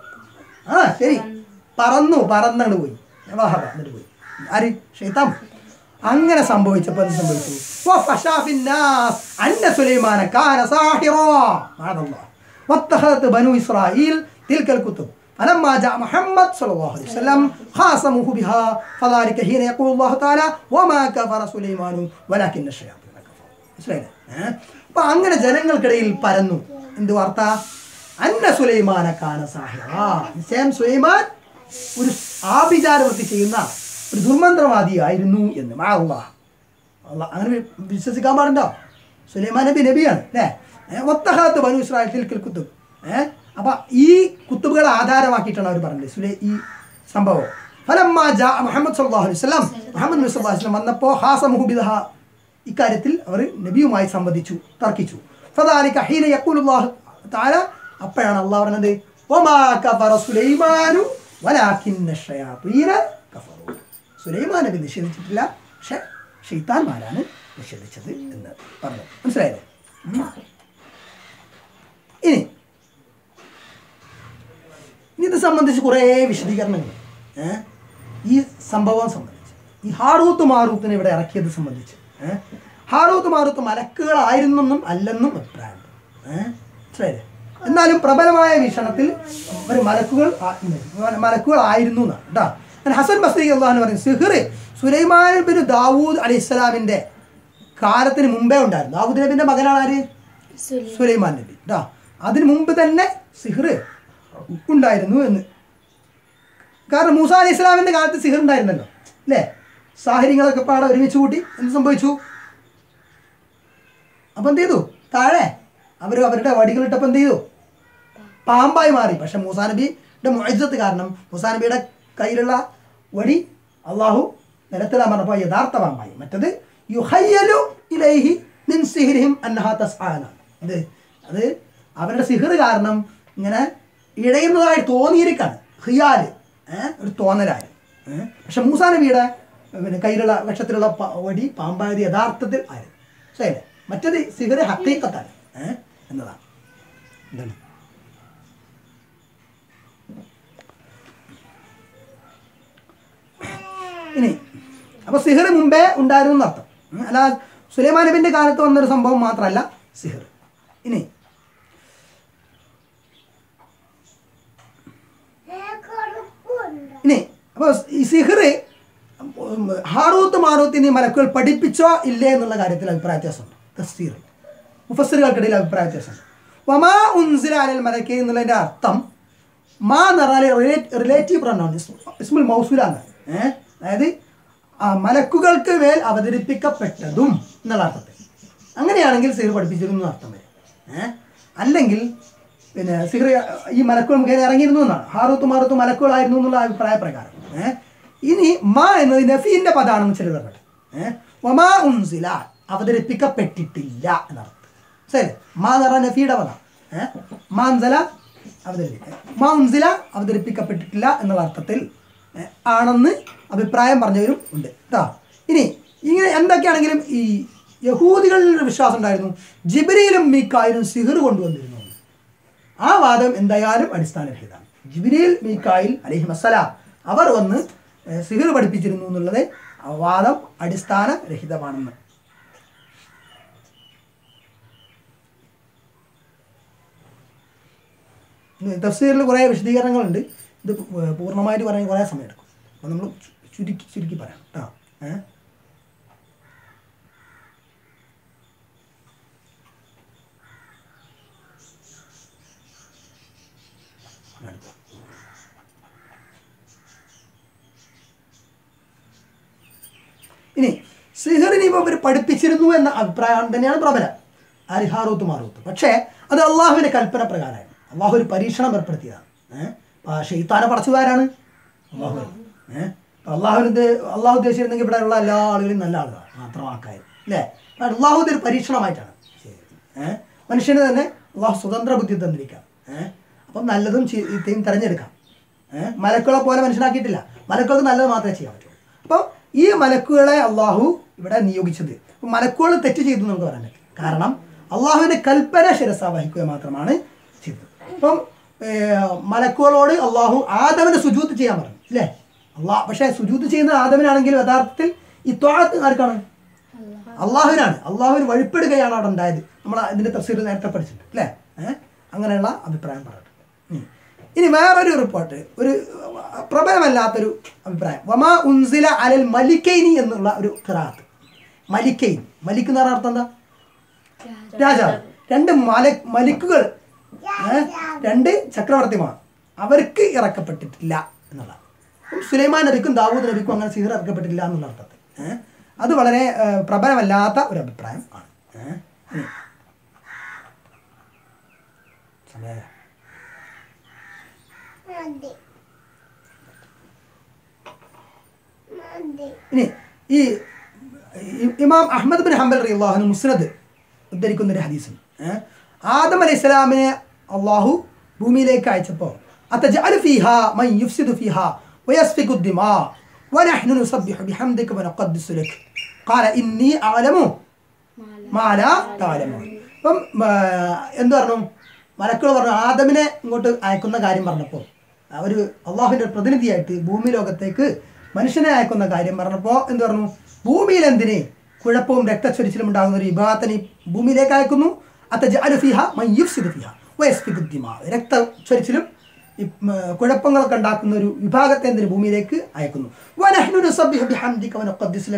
ആ ശരി പറന്നു പറന്നങ്ങട് പോയി വഹബ എന്നിട്ട് പോയി ആര് ഷെയ്ത്താൻ അങ്ങനെ സംഭവിച്ചപ്പോൾ എന്ത് സംഭവിച്ചു وفشى في الناس أن سليمان كان ساحرا معاذ الله واتخذت بنو إسرائيل تلك الكتب فلما جاء محمد صلى الله عليه وسلم خاصموه بها فذلك حين يقول الله تعالى وما كفر سليمان ولكن الشياطين كفروا മനസ്സിലായില്ലേ ഏഹ്? അപ്പൊ അങ്ങനെ ജനങ്ങൾക്കിടയിൽ പരന്നു എന്ത് വാർത്ത അന്ന സുലൈമാന കാന സാഹിറ നിശ്ചയം സുലൈമാൻ ഒരു ആഭിചാരവൃത്തി ചെയ്യുന്ന ഒരു ദുർമന്ത്രവാദിയായിരുന്നു എന്ന് മാ അള്ളാഹ് അള്ളാഹ് അങ്ങനെ വി- വിശ്വസിക്കാൻ പാടുണ്ടോ സുലൈമാൻ നബി നബിയാണ് അല്ലേ ഒത്തഹാത്ത് ബനു ഇസ്രായേൽ തിൽക്കൽ കുത്തുബ് ഏഹ് അപ്പൊ ഈ കുത്തുബുകളെ ആധാരമാക്കിയിട്ടാണ് അവർ പറഞ്ഞത് സുലൈ ഈ സംഭവം ഫലമ്മ ജാ മുഹമ്മദ് സല്ലല്ലാഹു അലൈഹി വസല്ലം മുഹമ്മദ് നബി സല്ലല്ലാഹു അലൈഹി വസല്ലം വന്നപ്പോൾ ഹാസമുഹു ബിദഹ ഇക്കാര്യത്തിൽ അവർ നബിയുമായി സംവദിച്ചു തർക്കിച്ചു ഫദാലിക ഹീന യഖൂലുല്ലാഹു തആല അപ്പോഴാണ് അള്ളാഹ് പറഞ്ഞത് വമാ കഫറ സുലൈമാനു വലാകിന്ന ശയാതീന കഫറു സുലൈമാൻ നബി നിഷേധിച്ചിട്ടില്ല പക്ഷെ ഷെയ്ത്താൻമാരാണ് നിഷേധിച്ചത് എന്ന് പറഞ്ഞു മനസ്സിലായില്ലേ ഉം. ഇനി ഇനി ഇത് സംബന്ധിച്ച് കുറേ വിശദീകരണങ്ങൾ ഏ? ഈ സംഭവം സംബന്ധിച്ച് ഈ ഹാറൂത്ത് മാറൂത്തിനെ ഇവിടെ ഇറക്കിയത് സംബന്ധിച്ച് ഏ? ഹാറൂത്ത് മാറൂത്ത് മലക്കുകളായിരുന്നെന്നും അല്ലെന്നും അഭിപ്രായമുണ്ട് ഏഹ് മനസ്സിലായില്ലേ എന്നാലും പ്രബലമായ വീക്ഷണത്തിൽ ഒരു മലക്കുകൾ ആ- മ- മലക്കുകളായിരുന്നു എന്നാണ് കേട്ടോ ഞാൻ ഹസൻ ബസ്രി അള്ളാഹ് പറയും സിഹിർ സുലൈമാൻ ബിൻ ദാവൂദ് അലി ഇസ്ലാമിൻ്റെ കാലത്തിന് മുമ്പേ ഉണ്ടായിരുന്നു ദാവൂദ് നബിൻ്റെ മകനാണ് ആര് സുലൈ സുലൈമാൻ നബി കേട്ടോ അതിന് മുമ്പ് തന്നെ സിഹർ ഉണ്ടായിരുന്നു എന്ന് കാരണം മൂസ അലി ഇസ്ലാമിൻ്റെ കാലത്ത് സിഹർ ഉണ്ടായിരുന്നല്ലോ അല്ലേ സാഹചര്യങ്ങളൊക്കെ പാടെ ഒരുമിച്ച് കൂട്ടി എന്ത് സംഭവിച്ചു അപ്പം എന്ത് ചെയ്തു താഴെ അവർ അവരുടെ വടികളിട്ടപ്പോൾ എന്ത് ചെയ്തു പാമ്പായി മാറി പക്ഷെ മൂസാ നബിയുടെ മൊയ്സത്ത് കാരണം മൂസാ നബിയുടെ കയ്യിലുള്ള വടി അള്ളാഹു നിലത്തിലാൻ പറഞ്ഞപ്പോൾ യഥാർത്ഥ പാമ്പായി മറ്റത് യുഹയ്യലു ഇലൈഹി മിൻ സിഹിരിഹിം അന്നഹാ തസ്ആനാണ് ഇത് അത് അവരുടെ സിഹിർ കാരണം ഇങ്ങനെ ഇഴയുന്നതായി തോന്നിയിരിക്കാണ് ഹിയാല് ഏഹ് ഒരു തോന്നലായി ഏഹ് പക്ഷെ മൂസാ നബിയുടെ പിന്നെ കയ്യിലുള്ള ലക്ഷത്തിലുള്ള പ- വടി പാമ്പായത് യഥാർത്ഥത്തിൽ ആയിരുന്നു ശരിയല്ലേ മറ്റത് സിഹിർ ഹക്കീക്കത്താണ് ഏഹ് എന്നതാണ് എന്താണ് ഇനി അപ്പോൾ സിഹിർ മുമ്പേ ഉണ്ടായിരുന്നു എന്നർത്ഥം ഉം, അല്ല സുലൈമാൻ നബിൻ്റെ കാലത്ത് വന്നൊരു സംഭവം മാത്രമല്ല സിഹിർ ഇനി ഇനി അപ്പോൾ ഈ സിഹിർ ഹാറൂത്ത് മാറൂത്ത് എന്നീ മലക്കുകൾ പഠിപ്പിച്ചോ ഇല്ലേ എന്നുള്ള കാര്യത്തിൽ അഭിപ്രായ വ്യത്യാസമുണ്ട് തസ്തീർ മുഫസ്സിറുകൾക്കിടയിൽ അഭിപ്രായ വ്യത്യാസമുണ്ട് വമാ ഉൻസില അലൽ മലക്കെ എന്നുള്ളതിൻ്റെ അർത്ഥം മാ എന്ന് പറഞ്ഞാൽ റിലേറ്റീവ് പ്രൊനൗൺ ഇസ്മുൽ മൗസൂലാണ് ഏഹ് അതായത് ആ മലക്കുകൾക്ക് മേൽ അവതരിപ്പിക്കപ്പെട്ടതും എന്നുള്ള അർത്ഥത്തിൽ അങ്ങനെയാണെങ്കിൽ സിഹർ പഠിപ്പിച്ചിരുന്നു എന്ന് അർത്ഥം വരും ഏഹ് അല്ലെങ്കിൽ പിന്നെ സിഹർ ഈ മലക്കുകൾ മുഖേന ഇറങ്ങിയിരുന്നു എന്നാണ് ഹാറൂത്ത് മാറൂത്ത് മലക്കുകളായിരുന്നു എന്നുള്ള അഭിപ്രായ പ്രകാരം ഏഹ് ഇനി മാ എന്നത് നഫീൻ്റെ പദമാണെന്ന് ചിലർ പറഞ്ഞു ഏഹ് വമാ ഉൻസില അവതരിപ്പിക്കപ്പെട്ടിട്ടില്ല എന്നർത്ഥം ശരി മാ എന്ന് പറഞ്ഞാൽ നഫിയുടെ പദം ഏഹ് മാൻസല അവതരിപ്പിക്കുക മാ ഉൻസില അവതരിപ്പിക്കപ്പെട്ടിട്ടില്ല എന്നുള്ള അർത്ഥത്തിൽ ഏഹ്, ആണെന്ന് അഭിപ്രായം പറഞ്ഞവരും ഉണ്ട് കേട്ടോ ഇനി ഇങ്ങനെ എന്തൊക്കെയാണെങ്കിലും ഈ യഹൂദികളിൽ ഒരു വിശ്വാസം ഉണ്ടായിരുന്നു ജിബിരിയിലും മീക്കായിലും സിഹിർ കൊണ്ടുവന്നിരുന്നു ആ വാദം എന്തായാലും അടിസ്ഥാനരഹിതമാണ് ജിബിരിയിൽ മീക്കായിൽ അലഹി മസലാം അവർ വന്ന് ഏഹ്, സിഹിർ പഠിപ്പിച്ചിരുന്നു എന്നുള്ളത് ആ വാദം അടിസ്ഥാനരഹിതമാണെന്ന് തഫ്സീറിൽ കുറേ വിശദീകരണങ്ങളുണ്ട് ഇത് പൂ- പൂർണ്ണമായിട്ട് പറയാൻ കുറേ സമയം എടുക്കും അപ്പോൾ നമ്മൾ ചു- ചുരുക്കി ചുരുക്കി പറയാം കേട്ടോ ഏഹ് ഇനി സിഹറിനെ ഇപ്പോൾ അവർ പഠിപ്പിച്ചിരുന്നു എന്ന അഭിപ്രായം തന്നെയാണ് പ്രബലം ആര് ഹാറൂത്ത് മാറൂത്ത് പക്ഷേ അത് അള്ളാഹുവിൻ്റെ കൽപ്പന പ്രകാരമായിരുന്നു അള്ളാഹു ഒരു പരീക്ഷണം ഏർപ്പെടുത്തിയതാണ് ഏഹ് ഷെയ്ത്താനെ പടച്ചുകാരാണ് അള്ളാഹു ഏഹ് അള്ളാഹുവിന് അള്ളാഹു ഉദ്ദേശിച്ചിരുന്നെങ്കിൽ ഇവിടെ ഉള്ള എല്ലാ ആളുകളും നല്ല ആളുകളാണ് മാത്രം ആക്കായത് അല്ലേ അപ്പോൾ അള്ളാഹു ഇതൊരു പരീക്ഷണമായിട്ടാണ് ചെയ്തത് ഏഹ് മനുഷ്യന് തന്നെ അള്ളാഹു സ്വതന്ത്ര ബുദ്ധി തന്നിരിക്കാം ഏഹ് അപ്പം നല്ലതും ചീത്തയും തിരഞ്ഞെടുക്കാം ഏഹ് മലക്കുകളെ പോലെ മനുഷ്യനാക്കിയിട്ടില്ല മലക്കുകൾക്ക് നല്ലത് മാത്രമേ ചെയ്യാൻ പറ്റുള്ളൂ അപ്പോൾ ഈ മലക്കുകളെ അള്ളാഹു ഇവിടെ നിയോഗിച്ചത് അപ്പോൾ മലക്കുകൾ തെറ്റ് ചെയ്തു എന്ന് നമുക്ക് പറയാൻ പറ്റും കാരണം അള്ളാഹുവിൻ്റെ കൽപ്പന ശിരസ വഹിക്കുക മാത്രമാണ് ചെയ്തത് അപ്പം ഏർ, മലക്കുകളോട് അള്ളാഹു ആദമിനെ സുജൂത്ത് ചെയ്യാൻ പറഞ്ഞു അല്ലേ അള്ളാഹ് പക്ഷേ സുജൂത്ത് ചെയ്യുന്നത് ആദമിനാണെങ്കിലും യഥാർത്ഥത്തിൽ ഈ ത്വാഴത്ത് ആർക്കാണ് അള്ളാഹുവിനാണ് അള്ളാഹുവിന് വഴിപ്പെടുകയാണ് അവിടെ ഉണ്ടായത് നമ്മൾ ഇതിൻ്റെ തഫ്സീർ നേരത്തെ പഠിച്ചിട്ടുണ്ട് അല്ലേ ഏഹ് അങ്ങനെയുള്ള അഭിപ്രായം പറഞ്ഞിട്ടുണ്ട് ഉം. ഇനി വേറൊരു റിപ്പോർട്ട് ഒരു പ്രബലമല്ലാത്തൊരു അഭിപ്രായം വമാ ഉൻസില അലൽ മലിക്കൈനി എന്നുള്ള ഒരു ഖിറാത്ത് മലിക്കൈൻ മലിക്ക് എന്ന് പറഞ്ഞ അർത്ഥം എന്താ രാജാവ് രണ്ട് മല മലിക്കുകൾ ഏ? രണ്ട് ചക്രവർത്തിമാർ അവർക്ക് ഇറക്കപ്പെട്ടിട്ടില്ല എന്നുള്ളതാണ് അപ്പം സുലൈമാൻ നബിക്കും ദാവൂദ് നബിക്കും അങ്ങനെ സിഹർ ഇറക്കപ്പെട്ടിട്ടില്ല എന്നുള്ള അർത്ഥത്തിൽ ഏ? അത് വളരെ ഏ, പ്രബലമല്ലാത്ത ഒരു അഭിപ്രായം ആണ് ഏ? ഇനി. സമയായോ? ഇനി ഈ ഇ- ഇമാം അഹമ്മദ് ബിൻ ഹംബൽ അള്ളാഹുന് മുസ്നദ് ഉദ്ധരിക്കുന്ന ഒരു ഹദീസും ആദം അലൈഹി സ്വലാമിനെ അള്ളാഹു ഭൂമിയിലേക്ക് അയച്ചപ്പോൾ അത്തജഅലു ഫീഹാ മൻ യുഫ്സിദു ഫീഹാ വയസ്ഫികു الدماء ونحن نسبح بحمدك ونقدس لك قال إني أعلم ما لا تعلمون അപ്പം ആ, എന്ത് പറഞ്ഞു മലക്കൾ പറഞ്ഞു ആദമിനെ ഇങ്ങോട്ട് അയക്കുന്ന കാര്യം പറഞ്ഞപ്പോൾ ഒരു അള്ളാഹുവിൻ്റെ പ്രതിനിധിയായിട്ട് ഭൂമി ലോകത്തേക്ക് മനുഷ്യനെ അയക്കുന്ന കാര്യം പറഞ്ഞപ്പോൾ എന്ത് പറഞ്ഞു ഭൂമിയിൽ എന്തിന് കുഴപ്പവും രക്തച്ചൊരിച്ചിലും ഉണ്ടാകുന്ന ഒരു വിഭാഗത്തിനെ ഭൂമിയിലേക്ക് അയക്കുന്നു അത്തജ അലുഫിഹ മയ്യുഫ്സിദ് ഫിഹ വയസ്ഫിദ്ദിമ രക്തച്ചൊരിച്ചിലും ഈ, ഉം, കുഴപ്പങ്ങളൊക്കെ ഉണ്ടാക്കുന്ന ഒരു വിഭാഗത്തെ എന്തിന് ഭൂമിയിലേക്ക് അയക്കുന്നു വനഹ്നു നുസബ്ബിഹു ബിഹംദിക വനുഖദ്ദിസു ലക്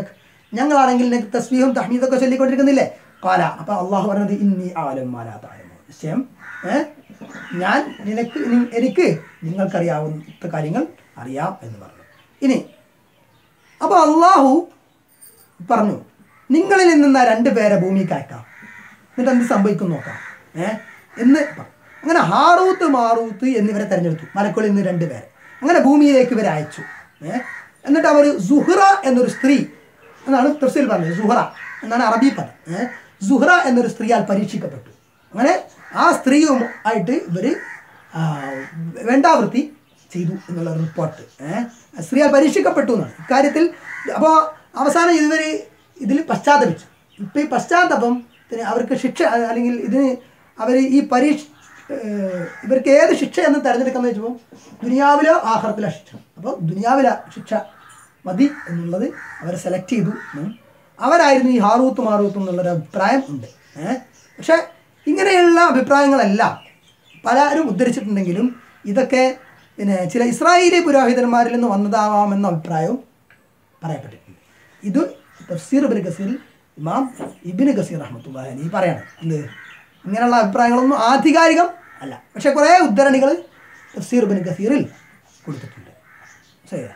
ഞങ്ങളാണെങ്കിൽ നിനക്ക് തസ്ബീഹും തഹ്മീദൊക്കെ ചൊല്ലിക്കൊണ്ടിരിക്കുന്നില്ലേ കാല അപ്പം അള്ളാഹു പറഞ്ഞത് ഇന്നി ആലം മാലാ താലമോ നിശ്ചയം ഏ ഞാൻ നിനക്ക് നി- എനിക്ക് നിങ്ങൾക്കറിയാവുന്ന കാര്യങ്ങൾ അറിയാം എന്ന് പറഞ്ഞു ഇനി അപ്പോൾ അള്ളാഹു പറഞ്ഞു നിങ്ങളിൽ നിന്ന് രണ്ട് പേരെ ഭൂമിക്ക് അയക്കാം എന്നിട്ട് എന്ത് സംഭവിക്കും നോക്കാം ഏ എന്ന് പറഞ്ഞു. അങ്ങനെ ഹാറൂത്ത് മാറൂത്ത് എന്നിവരെ തെരഞ്ഞെടുത്തു മലക്കുകളിൽ നിന്ന് രണ്ട് പേരെ അങ്ങനെ ഭൂമിയിലേക്ക് ഇവരെ അയച്ചു ഏ എന്നിട്ട് അവർ സുഹ്റ എന്നൊരു സ്ത്രീ എന്നാണ് തഫ്സീൽ പറഞ്ഞത് സുഹ്റ എന്നാണ് അറബി പദം ഏ സുഹ്റ എന്നൊരു സ്ത്രീയാൽ പരീക്ഷിക്കപ്പെട്ടു അങ്ങനെ ആ സ്ത്രീയും ആയിട്ട് ഇവർ വേണ്ടാവൃത്തി ചെയ്തു എന്നുള്ള റിപ്പോർട്ട് ഏഹ് സ്ത്രീയാൽ പരീക്ഷിക്കപ്പെട്ടു എന്നാണ് ഇക്കാര്യത്തിൽ അപ്പോൾ അവസാനം ഇവർ ഇതിൽ പശ്ചാത്തപിച്ചു ഇപ്പം ഈ പശ്ചാത്തപം ഇതിന് അവർക്ക് ശിക്ഷ അല്ലെങ്കിൽ ഇതിന് അവർ ഈ പരീക്ഷ ഏഹ് ഇവർക്ക് ഏത് ശിക്ഷ എന്ന് തിരഞ്ഞെടുക്കാന്ന് വെച്ചപ്പോൾ ദുനിയാവിലോ ആഹാരത്തിലോ ശിക്ഷ അപ്പോൾ ദുനിയാവിലെ ശിക്ഷ മതി എന്നുള്ളത് അവർ സെലക്ട് ചെയ്തു ഉം. അവരായിരുന്നു ഈ ഹാറൂത്ത് മാറൂത്ത് എന്നുള്ളൊരു അഭിപ്രായം ഉണ്ട് ഏഹ് പക്ഷേ ഇങ്ങനെയുള്ള അഭിപ്രായങ്ങളെല്ലാം പലരും ഉദ്ധരിച്ചിട്ടുണ്ടെങ്കിലും ഇതൊക്കെ പിന്നെ ചില ഇസ്രായേലി പുരോഹിതന്മാരിൽ നിന്ന് വന്നതാവാമെന്ന അഭിപ്രായവും പറയപ്പെട്ടിട്ടുണ്ട് ഇത് തഫ്സീർ ഇബിന് ഗസീർ ഇമാം ഇബിന് ഗസീർ റഹ്മത്തുള്ളാഹി അലി പറയണം എന്ത് ഇങ്ങനെയുള്ള അഭിപ്രായങ്ങളൊന്നും ആധികാരികം അല്ല പക്ഷെ കുറേ ഉദ്ധരണികൾ തഫ്സീർ ഇബിന് ഗസീറിൽ കൊടുത്തിട്ടുണ്ട് ശരി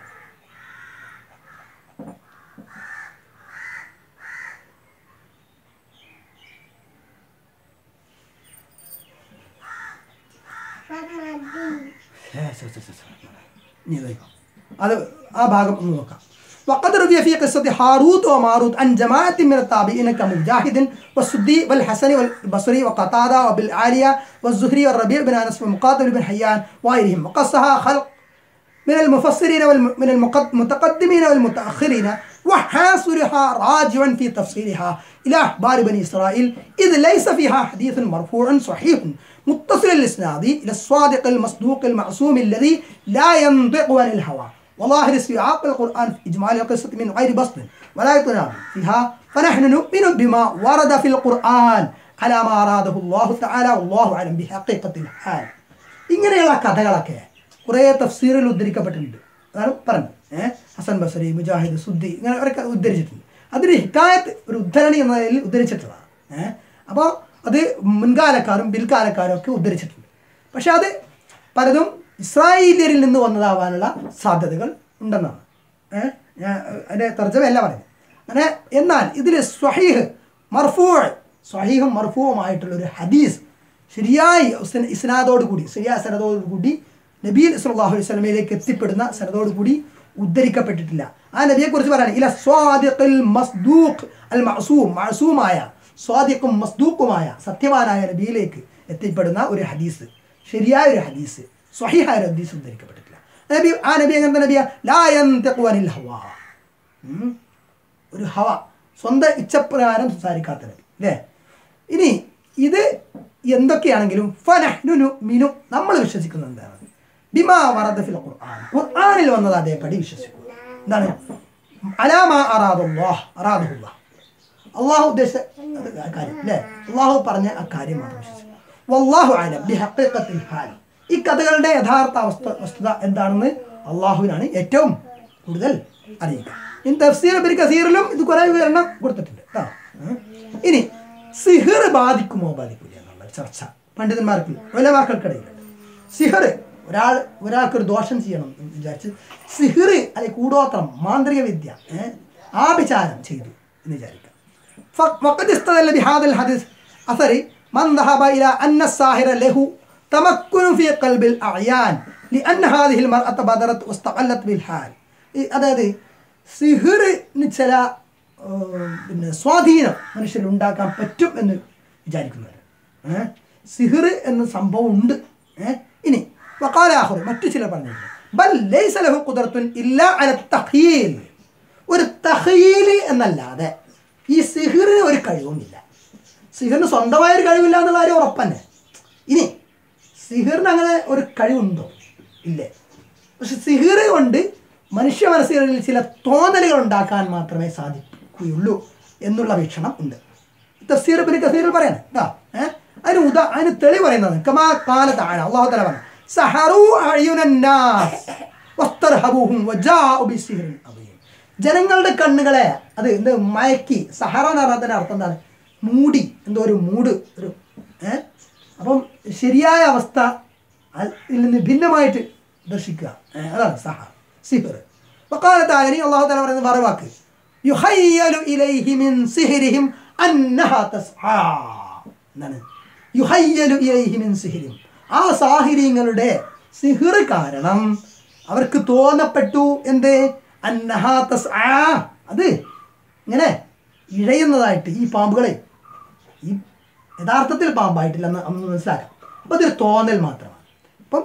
ഇനി ഇത് നോക്കാം. അത് ആ ഭാഗം ഒന്ന് നോക്കാം وقد روي في قصة هاروت وماروت عن جماعة من التابعين كمجاهد والسدي والحسن والبصري وقتادة وبالعالية والزهري والربيع بن أنس ومقاتل بن حيان وغيرهم وقصها خلق من المفسرين ومن المتقدمين والمتأخرين وحاصرها راجعا في تفصيلها إلى أخبار بني إسرائيل إذ ليس فيها حديث مرفوع صحيح متصل الإسناد إلى الصادق المصدوق المعصوم الذي لا ينطق عن الهوى وظاهر سياق القرآن في إجمال القصة من غير بسط ولا يتناقض فيها فنحن نؤمن بما ورد في القرآن على ما أراده الله تعالى والله أعلم بحقيقة الحال ഇങ്ങനെയുള്ള കഥകളൊക്കെ കുറേ തഫ്സീറിൽ ഉദ്ധരിക്കപ്പെട്ടിട്ടുണ്ട് അതാണ് പറഞ്ഞത് ഏഹ് ഹസൻ ബസരി മുജാഹിദ് സുദ്ദി ഇങ്ങനെ അവരൊക്കെ ഉദ്ധരിച്ചിട്ടുണ്ട് അതിന് ഹിക്കായത്ത് ഒരു ഉദ്ധരണി എന്ന നിലയിൽ ഉദ്ധരിച്ചിട്ടുള്ളതാണ് ഏഹ് അപ്പോൾ അത് മുൻകാലക്കാരും പിൽക്കാലക്കാരും ഒക്കെ ഉദ്ധരിച്ചിട്ടുണ്ട് പക്ഷെ അത് പലതും ഇസ്രായേലിയരിൽ നിന്ന് വന്നതാവാനുള്ള സാധ്യതകൾ ഉണ്ടെന്നാണ് ഏഹ് ഞാൻ അതിൻ്റെ തർജ്ജമയല്ല പറയുന്നത് അങ്ങനെ എന്നാൽ ഇതിൽ സ്വഹീഹ് മർഫൂ സ്വഹീഹും മർഫൂവുമായിട്ടുള്ള ഒരു ഹദീസ് ശരിയായി ഇസ്ന- ഇസ്നാദോട് കൂടി ശരിയായ സനദോട് കൂടി നബീ സല്ലല്ലാഹു അലൈഹി വസല്ലമയിലേക്ക് എത്തിപ്പെടുന്ന സനദോട് കൂടി ഉദ്ധരിക്കപ്പെട്ടിട്ടില്ല ആ നബിയെ കുറിച്ച് പറയാൻ ഇല സ്വാദിഖിൽ മസ്ദൂഖ് അൽ മഅസൂം മഅസൂമായ സ്വാദിഖും മസ്ദൂഖുമായ സത്യവാനായ നബിയിലേക്ക് എത്തിപ്പെടുന്ന ഒരു ഹദീസ് ശരിയായ ഒരു ഹദീസ് സ്വഹിഹായ ഒരു ഹദീസ് ഉദ്ധരിക്കപ്പെട്ടിട്ടില്ല നബി ആ നബി എങ്ങനത്തെ നബിയാ ലാ യൻതിഖു അനിൽ ഹവാ ഉം. ഒരു ഹവ സ്വന്തം ഇച്ഛപ്രകാരം സംസാരിക്കാത്ത നബി അല്ലേ ഇനി ഇത് എന്തൊക്കെയാണെങ്കിലും ഫനഹ്നുനു മിനു നമ്മൾ വിശ്വസിക്കുന്നത് എന്താണ് ബിമാ വറദ ഫിൽ ഖുർആൻ ഖുർആനിൽ വന്നത് അതേപടി വിശ്വസിക്കുക എന്താണ് അലാമ അറാദുല്ലാഹ് അറാദുല്ലാഹ് അള്ളാഹു ഉദ്ദേശിച്ച അത് ആ കാര്യം അല്ലേ അള്ളാഹു പറഞ്ഞ ആ കാര്യം മാത്രം വിശ്വസിക്കുക വല്ലാഹു അലം ബിഹഖീഖത്തിൽ ഹാൽ ഈ കഥകളുടെ യഥാർത്ഥ അവസ്ഥ വസ്തുത എന്താണെന്ന് അള്ളാഹുവിനാണ് ഏറ്റവും കൂടുതൽ അറിയുക ഇനി തഫ്സീർ ബിൻ കസീറിലും ഇത് കുറേ വിവരണം കൊടുത്തിട്ടുണ്ട് കേട്ടോ ഉം. ഇനി സിഹിർ ബാധിക്കുമോ ബാധിക്കില്ല എന്നുള്ള ചർച്ച പണ്ഡിതന്മാർക്ക് ഒലവാക്കൾക്കിടയിലുണ്ട് സിഹിർ ഒരാൾ ഒരാൾക്കൊരു ദോഷം ചെയ്യണം എന്ന് വിചാരിച്ച് സിഹിർ അല്ലെങ്കിൽ കൂടോത്രം മാന്ത്രിക വിദ്യ ഏഹ്, ആഭിചാരം ചെയ്തു എന്ന് വിചാരിക്കാം ف- وقد استدل بهذا الحديث أثر من ذهب إلى أن الساحر له تمكن في قلب الأعيان لأن هذه المرأة بادرت واستقلت بالحال ഈ- അതായത് സിഹിറിന് ചില ഏഹ്, പിന്നെ സ്വാധീനം മനുഷ്യരിൽ ഉണ്ടാക്കാൻ പറ്റും എന്ന് വിചാരിക്കുന്നവർ ഏഹ് സിഹിർ എന്ന സംഭവം ഉണ്ട് ഏഹ് ഇനി വക്കാലാഹുർ മറ്റു ചിലർ പറഞ്ഞിട്ടുണ്ട് ബൽ ലൈസ ലഹു ഖുദ്റത്തുൻ ഇല്ലാ അല തഖീൽ ഒരു തഹീൽ എന്നല്ലാതെ ഈ സിഹിറിന് ഒരു കഴിവുമില്ല സിഹിറിന് സ്വന്തമായ ഒരു കഴിവില്ല എന്നുള്ള കാര്യം ഉറപ്പന്നെ ഇനി സിഹിറിന് അങ്ങനെ ഒരു കഴിവുണ്ടോ ഇല്ലേ പക്ഷെ സിഹിർ കൊണ്ട് മനുഷ്യ മനസ്സുകളിൽ ചില തോന്നലുകൾ ഉണ്ടാക്കാൻ മാത്രമേ സാധിക്കുകയുള്ളൂ എന്നുള്ള വീക്ഷണം ഉണ്ട് തഫ്സീർ പിന്നെ കസീറിൽ പറയണം കേട്ടോ ഏഹ് അതിന് ഉദാ അതിന് തെളി പറയുന്നത് കമാ കാലത്താണ് അള്ളാഹു തല പറഞ്ഞു സഹറു അയ്യുനന്നാസ് വസ്തർഹബൂഹും വജാഉ ബിസിഹ്റിൻ അദീം ജനങ്ങളുടെ കണ്ണുകളെ അത് എന്ത് മയക്കി സഹറ എന്ന് പറഞ്ഞതിൻ്റെ അർത്ഥം എന്താണ് മൂടി എന്തോ ഒരു മൂട് ഒരു ഏ അപ്പം ശരിയായ അവസ്ഥ അതിൽ നിന്ന് ഭിന്നമായിട്ട് ദർശിക്കുക ഏ, അതാണ് സഹ സിഹിർ വക്കാലത്ത് ആലനി അള്ളാഹു താല പറയുന്ന മറുവാക്ക് യുഹയ്യലു ഇലൈഹി മിൻ സിഹ്രിഹിം അന്നഹാ തസ്ആ എന്താണ് യുഹയ്യലു ഇലൈഹി മിൻ സിഹ്രിഹിം ആ സാഹിര്യങ്ങളുടെ സിഹിർ കാരണം അവർക്ക് തോന്നപ്പെട്ടു എന്ത് അന്നഹാ തസ്ആ അത് ഇങ്ങനെ ഇഴയുന്നതായിട്ട് ഈ പാമ്പുകളെ ഈ യഥാർത്ഥത്തിൽ പാമ്പായിട്ടില്ലെന്ന് അന്ന് മനസ്സിലാക്കാം അപ്പം അതൊരു തോന്നൽ മാത്രമാണ് അപ്പം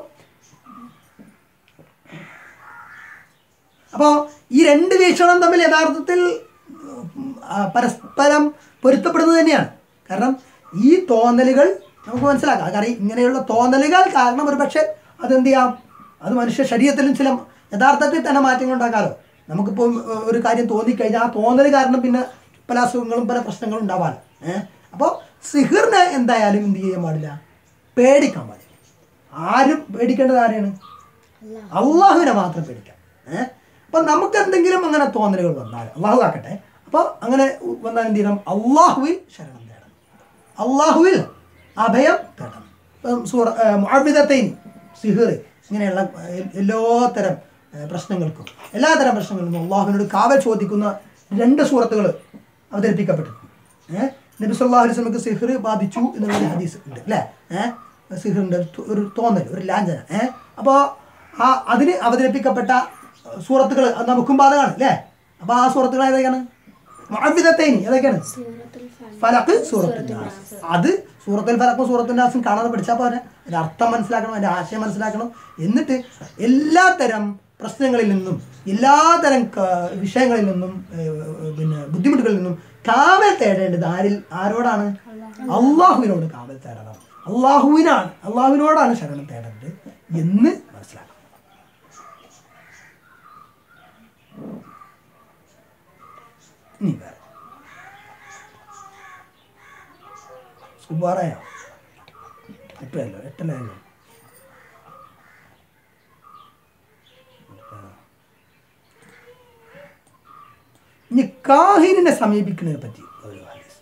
അപ്പോൾ ഈ രണ്ട് വീക്ഷണം തമ്മിൽ യഥാർത്ഥത്തിൽ ഉം, ആ, പരസ്പരം പൊരുത്തപ്പെടുന്നത് തന്നെയാണ് കാരണം ഈ തോന്നലുകൾ നമുക്ക് മനസ്സിലാക്കാം കാരണം ഇങ്ങനെയുള്ള തോന്നലുകൾ കാരണം ഒരു പക്ഷേ അതെന്ത് ചെയ്യാം അത് മനുഷ്യ ശരീരത്തിലും ചില യഥാർത്ഥത്തിൽ തന്നെ മാറ്റങ്ങൾ ഉണ്ടാക്കാമല്ലോ നമുക്കിപ്പോൾ ഒരു കാര്യം തോന്നിക്കഴിഞ്ഞാൽ ആ തോന്നൽ കാരണം പിന്നെ പല അസുഖങ്ങളും പല പ്രശ്നങ്ങളും ഉണ്ടാവാറ് ഏഹ് അപ്പോൾ സിഹിറിനെ എന്തായാലും എന്ത് ചെയ്യാൻ പാടില്ല പേടിക്കാൻ പാടില്ല ആരും പേടിക്കേണ്ടത് ആരെയാണ് അള്ളാഹുവിനെ മാത്രം പേടിക്കാം ഏഹ് അപ്പം നമുക്ക് എന്തെങ്കിലും അങ്ങനെ തോന്നലുകൾ വന്നാൽ അള്ളാഹു ആക്കട്ടെ അപ്പോൾ അങ്ങനെ വന്നാൽ എന്ത് ചെയ്യണം അള്ളാഹുവിൽ ശരണം തേടണം അള്ളാഹുവിൽ അഭയം തേടണം ഇപ്പം സൂറ മുഅവിദത്തൈൻ സിഹിർ ഇങ്ങനെയുള്ള ഏഹ്, എല്ലാത്തരം ഏഹ്, പ്രശ്നങ്ങൾക്കും എല്ലാത്തരം പ്രശ്നങ്ങൾക്കും അള്ളാഹുവിനോട് കാവൽ ചോദിക്കുന്ന രണ്ട് സൂറത്തുകൾ അവതരിപ്പിക്കപ്പെട്ടിട്ടുണ്ട് ഏഹ് നബി സല്ലല്ലാഹു അലൈഹി വസല്ലമക്ക് സിഹിർ ബാധിച്ചു എന്നുള്ളൊരു ഹദീസ് ഉണ്ട് അല്ലേ ഏഹ് സിഹിറിൻ്റെ ഒരു തു- ഒരു തോന്നൽ ഒരു ലാഞ്ചന ഏഹ് അപ്പോൾ ആ അതിന് അവതരിപ്പിക്കപ്പെട്ട സൂറത്തുകൾ അത് നമുക്കും ബാധകമാണ് അല്ലേ അപ്പോൾ ആ സൂറത്തുകൾ ഏതൊക്കെയാണ് മുഅവ്വിദത്തൈനി ഏതൊക്കെയാണ് സൂറത്തുൽ ഫലഖ് ഫലക്ക് സൂറത്തുൽ നാസ് അത് സൂറത്തുൽ ഫലക്കും സൂറത്തുൽ നാസും കാണാതെ പഠിച്ചാൽ പോരെ അതിൻ്റെ അർത്ഥം മനസ്സിലാക്കണം അതിൻ്റെ ആശയം മനസ്സിലാക്കണം എന്നിട്ട് എല്ലാത്തരം പ്രശ്നങ്ങളിൽ നിന്നും എല്ലാതരം ക- വിഷയങ്ങളിൽ നിന്നും ഏഹ്, പിന്നെ ബുദ്ധിമുട്ടുകളിൽ നിന്നും കാവൽ തേടേണ്ടത് ആരിൽ ആരോടാണ് അള്ളാഹുവിനോട് കാവൽ തേടണം അള്ളാഹുവിനാണ് അള്ളാഹുവിനോടാണ് ശരണം തേടേണ്ടത് എന്ന് മനസ്സിലാക്കണം ഇനി വേറെ സുബാറയോ എട്ടല്ലോ എട്ടല്ലോ ഇനി കാഹിനെ സമീപിക്കുന്നതിനെ പറ്റി ഒരു ഹദീസ്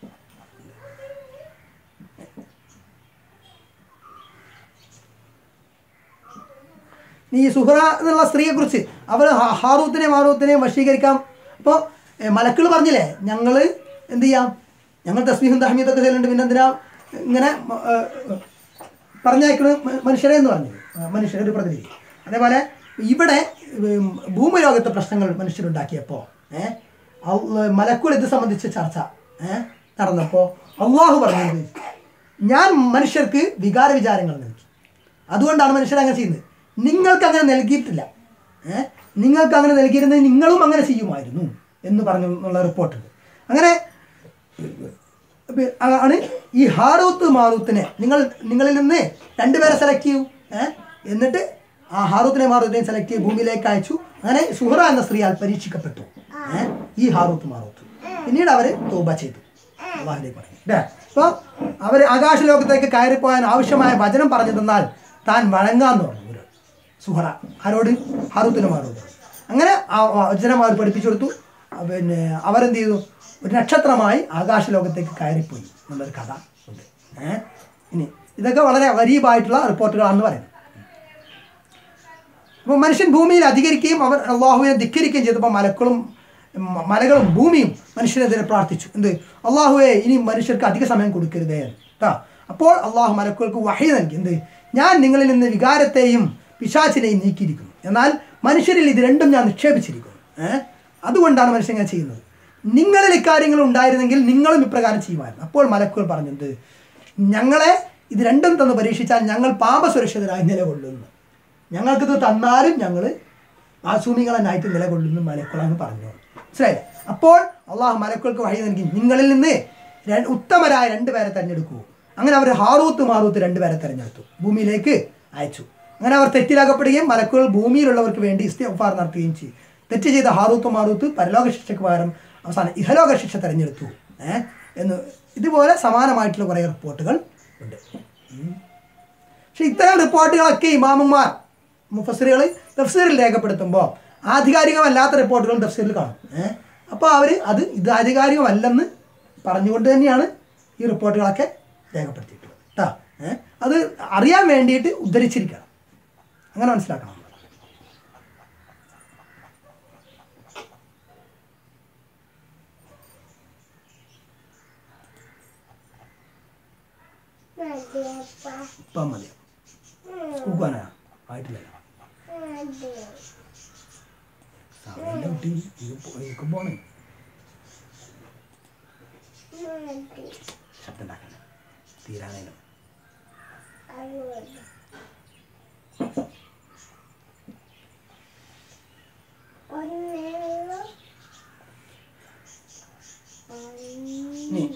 ഈ സുഹറ എന്നുള്ള സ്ത്രീയെ കുറിച്ച് അവർ ഹാറൂത്തിനെയും മാറൂത്തിനെയും വശീകരിക്കാം അപ്പോൾ മലക്കൾ പറഞ്ഞില്ലേ ഞങ്ങൾ എന്ത് ചെയ്യാം ഞങ്ങൾ തസ്മീഹും തഹമീദൊക്കെ ചെല്ലുന്നുണ്ട് പിന്നെ എന്തിനാ ഇങ്ങനെ ഏ, പറഞ്ഞയക്കണ മനുഷ്യരെ എന്ന് പറഞ്ഞു മനുഷ്യരെ ഒരു പ്രതിനിധി അതേപോലെ ഇവിടെ ഉം, ഭൂമിലോകത്തെ പ്രശ്നങ്ങൾ മനുഷ്യരുണ്ടാക്കിയപ്പോൾ ഏഹ് മലക്കുൾ ഇത് സംബന്ധിച്ച് ചർച്ച ഏഹ് നടന്നപ്പോൾ അള്ളാഹു പറഞ്ഞത് ഞാൻ മനുഷ്യർക്ക് വികാര വിചാരങ്ങൾ നൽകി അതുകൊണ്ടാണ് മനുഷ്യർ അങ്ങനെ ചെയ്യുന്നത് നിങ്ങൾക്ക് അങ്ങനെ നൽകിയിട്ടില്ല ഏഹ് നിങ്ങൾക്ക് അങ്ങനെ നൽകിയിരുന്നത് നിങ്ങളും അങ്ങനെ ചെയ്യുമായിരുന്നു എന്ന് പറഞ്ഞു എന്നുള്ള റിപ്പോർട്ടുണ്ട് അങ്ങനെ ഇപ്പൊ ആണ് ഈ ഹാറൂത്ത് മാറൂത്തിനെ നിങ്ങൾ നിങ്ങളിൽ നിന്ന് രണ്ടുപേരെ സെലക്ട് ചെയ്യൂ ഏഹ് എന്നിട്ട് ആ ഹാറൂത്തിനെ മാറൂത്തിനെയും സെലക്ട് ചെയ്ത് ഭൂമിയിലേക്ക് അയച്ചു അങ്ങനെ സുഹറ എന്ന സ്ത്രീയാൽ പരീക്ഷിക്കപ്പെട്ടു ഏഹ് ഈ ഹാറൂത്ത് മാറൂത്ത് പിന്നീട് അവർ തോബ ചെയ്തു അള്ളാഹിലേക്ക് പറഞ്ഞു അല്ലേ അപ്പോൾ അവർ ആകാശലോകത്തേക്ക് കയറിപ്പോകാൻ ആവശ്യമായ വചനം പറഞ്ഞു തന്നാൽ താൻ വഴങ്ങാന്ന് പറഞ്ഞു ഒരു സുഹറ ആരോട് ഹാറൂത്തിന് മാറൂത്ത് അങ്ങനെ ആ വചനം അവർ പഠിപ്പിച്ചു കൊടുത്തു ആ പിന്നെ അവരെന്ത് ചെയ്തു ഒരു നക്ഷത്രമായി ആകാശലോകത്തേക്ക് കയറിപ്പോയി എന്നുള്ളൊരു കഥ ഉണ്ട് ഏഹ് ഇനി ഇതൊക്കെ വളരെ ഗരീബായിട്ടുള്ള റിപ്പോർട്ടുകളാണെന്ന് പറയുന്നത് അപ്പോൾ മനുഷ്യൻ ഭൂമിയിൽ അധികരിക്കുകയും അവർ അള്ളാഹുവിനെ ധിക്കരിക്കുകയും ചെയ്തപ്പോൾ മലക്കളും മ- മലകളും ഭൂമിയും മനുഷ്യനെതിരെ പ്രാർത്ഥിച്ചു എന്ത് അള്ളാഹുവെ ഇനി മനുഷ്യർക്ക് അധിക സമയം കൊടുക്കരുതേ കേട്ടോ അപ്പോൾ അള്ളാഹു മലക്കുകൾക്ക് വഹി നൽകി എന്ത് ഞാൻ നിങ്ങളിൽ നിന്ന് വികാരത്തെയും പിശാചിനെയും നീക്കിയിരിക്കുന്നു എന്നാൽ മനുഷ്യരിൽ ഇത് രണ്ടും ഞാൻ നിക്ഷേപിച്ചിരിക്കുന്നു ഏഹ് അതുകൊണ്ടാണ് മനുഷ്യൻ ഇങ്ങനെ ചെയ്യുന്നത് നിങ്ങളിൽ ഇക്കാര്യങ്ങൾ ഉണ്ടായിരുന്നെങ്കിൽ നിങ്ങളും ഇപ്രകാരം ചെയ്യുമായിരുന്നു അപ്പോൾ മലക്കുകൾ പറഞ്ഞത് ഞങ്ങളെ ഇത് രണ്ടും തന്ന് പരീക്ഷിച്ചാൽ ഞങ്ങൾ പാപസുരക്ഷിതരായി നിലകൊള്ളുന്നു ഞങ്ങൾക്കിത് തന്നാലും ഞങ്ങൾ മാസൂമികളായിട്ട് നിലകൊള്ളുന്നു മലക്കുളാന്ന് പറഞ്ഞു മനസ്സിലായില്ലേ അപ്പോൾ അള്ളാഹു മലക്കൾക്ക് വഴി നൽകി നിങ്ങളിൽ നിന്ന് ര- ഉത്തമരായ രണ്ടുപേരെ തിരഞ്ഞെടുക്കൂ അങ്ങനെ അവർ ഹാറൂത്ത് മാറൂത്ത് രണ്ടുപേരെ തിരഞ്ഞെടുത്തു ഭൂമിയിലേക്ക് അയച്ചു അങ്ങനെ അവർ തെറ്റിലാക്കപ്പെടുകയും മലക്കുകൾ ഭൂമിയിലുള്ളവർക്ക് വേണ്ടി ഇസ്തിഫാർ നടത്തുകയും ചെയ്തു തെറ്റ് ചെയ്ത ഹാറൂത്ത് മാറൂത്ത് പരലോക ശിക്ഷയ്ക്ക് പകരം അവസാനം ഇഹലോക ശിക്ഷ തിരഞ്ഞെടുത്തു ഏഹ് എന്ന് ഇതുപോലെ സമാനമായിട്ടുള്ള കുറേ റിപ്പോർട്ടുകൾ ഉണ്ട് ഉം. പക്ഷെ ഇത്തരം റിപ്പോർട്ടുകളൊക്കെ ഇമാമുമാർ മുഫസറുകൾ തഫ്സീറിൽ രേഖപ്പെടുത്തുമ്പോൾ ആധികാരികമല്ലാത്ത റിപ്പോർട്ടുകളും തഫ്സീറിൽ കാണും ഏഹ് അപ്പോൾ അവർ അത് ഇത് ആധികാരികമല്ലെന്ന് പറഞ്ഞുകൊണ്ട് തന്നെയാണ് ഈ റിപ്പോർട്ടുകളൊക്കെ രേഖപ്പെടുത്തിയിട്ടുള്ളത് കേട്ടോ ഏഹ് അത് അറിയാൻ വേണ്ടിയിട്ട് ഉദ്ധരിച്ചിരിക്കണം അങ്ങനെ മനസ്സിലാക്കണം നമ്മൾ. ഇപ്പം മതി സ്കൂക്കാനാ ആയിട്ടില്ലല്ലോ സമയം കുട്ടി എനിക്ക് പോണേ ശബ്ദം ഉണ്ടാക്കണ്ട തീരാനേലും നീ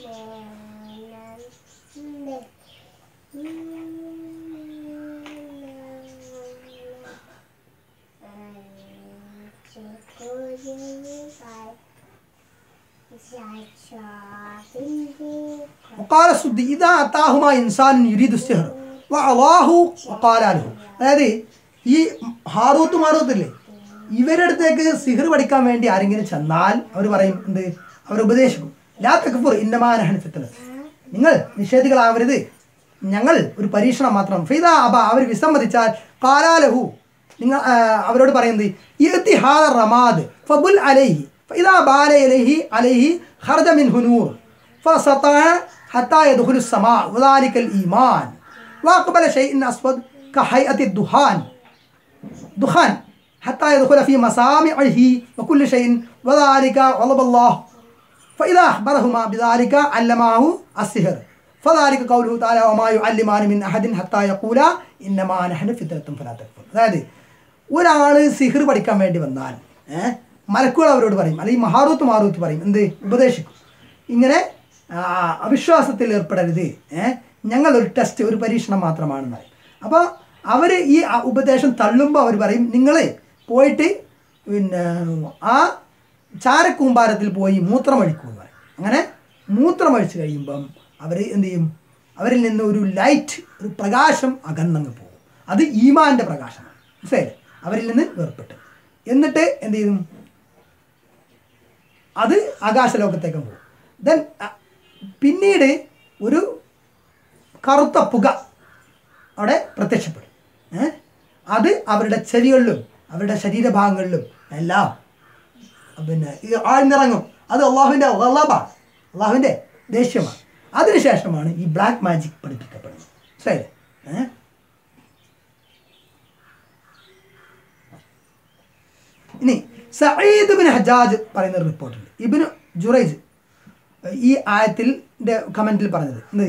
وقال السدي إذا أتاهما إنسان يريد السحر وعلاه وقال له അതായത് ഈ ഹാറൂത്ത് മാറൂത്തില്ലേ ഇവരുടെ അടുത്തേക്ക് സിഹർ പഠിക്കാൻ വേണ്ടി ആരെങ്കിലും ചെന്നാൽ അവർ പറയും എന്ത് അവർ ഉപദേശിക്കും ലാ തക്ഫുർ ഇന്നമാനഹൻ ഫിത്തന നിങ്ങൾ നിഷേധികളാവരുത് ഞങ്ങൾ ഒരു പരീക്ഷണം മാത്രം ഫിദ അബ അവർ വിസമ്മതിച്ചാൽ കാലാലഹു നിങ്ങൾ ആ, അവരോട് പറയുന്നത് ഇർത്തി ഹാദ റമാദ് ഫബുൽ അലൈഹി ഫഇദാ ബാല ഇലൈഹി അലൈഹി ഖർജ മിൻഹു നൂർ فاستطاع حتى يدخل السماء وذلك الإيمان وأقبل شيء أسود كهيئة الدخان دخان حتى يدخل في مسامعه وكل شيء وذلك غضب الله فإذا أخبرهما بذلك علماه السحر فذلك قوله تعالى وما يعلمان من أحد حتى يقولا إنما نحن فتنة فلا تكفر അതായത് ഒരാൾ സിഹിർ പഠിക്കാൻ വേണ്ടി വന്നാൽ ഏഹ് മലക്കുകൾ അവരോട് പറയും അല്ലെങ്കിൽ മഹാറൂത്ത് മാറൂത്ത് പറയും എന്ത് ഉപദേശിക്കും ഇങ്ങനെ ആ, അവിശ്വാസത്തിൽ ഏർപ്പെടരുത് ഏഹ് ഞങ്ങൾ ഒരു ടെസ്റ്റ് ഒരു പരീക്ഷണം മാത്രമാണെന്ന് പറയും അപ്പോൾ അവർ ഈ ആ ഉപദേശം തള്ളുമ്പോൾ അവർ പറയും നിങ്ങൾ പോയിട്ട് പിന്നെ ആ ചാരക്കൂമ്പാരത്തിൽ പോയി മൂത്രമഴിക്കൂ എന്ന് പറയും അങ്ങനെ മൂത്രമഴിച്ച് കഴിയുമ്പം അവർ എന്ത് ചെയ്യും അവരിൽ നിന്ന് ഒരു ലൈറ്റ് ഒരു പ്രകാശം അകന്നങ്ങ് പോകും അത് ഈമാൻ്റെ പ്രകാശമാണ് മനസ്സിലായില്ലേ അവരിൽ നിന്ന് വേർപെട്ട് എന്നിട്ട് എന്ത് ചെയ്യും അത് ആകാശലോകത്തേക്ക് പോകും ദെൻ പിന്നീട് ഒരു കറുത്ത പുക അവിടെ പ്രത്യക്ഷപ്പെടും ഏ? അത് അവരുടെ ചെവികളിലും അവരുടെ ശരീരഭാഗങ്ങളിലും എല്ലാം പിന്നെ ഈ ആഴ്ന്നിറങ്ങും അത് അള്ളാഹുവിൻ്റെ വല്ലഭാണ് അള്ളാഹുവിൻ്റെ ദേഷ്യമാണ് അതിനുശേഷമാണ് ഈ ബ്ലാക്ക് മാജിക് പഠിപ്പിക്കപ്പെടുന്നത് ശരി ഏ ഇനി സഈദ് ബിൻ ഹജാജ് പറയുന്ന ഒരു റിപ്പോർട്ടുണ്ട് ഇബിന് ജുറൈജ് ഈ ആയത്തിൻ്റെ കമൻറ്റിൽ പറഞ്ഞത് എന്ത്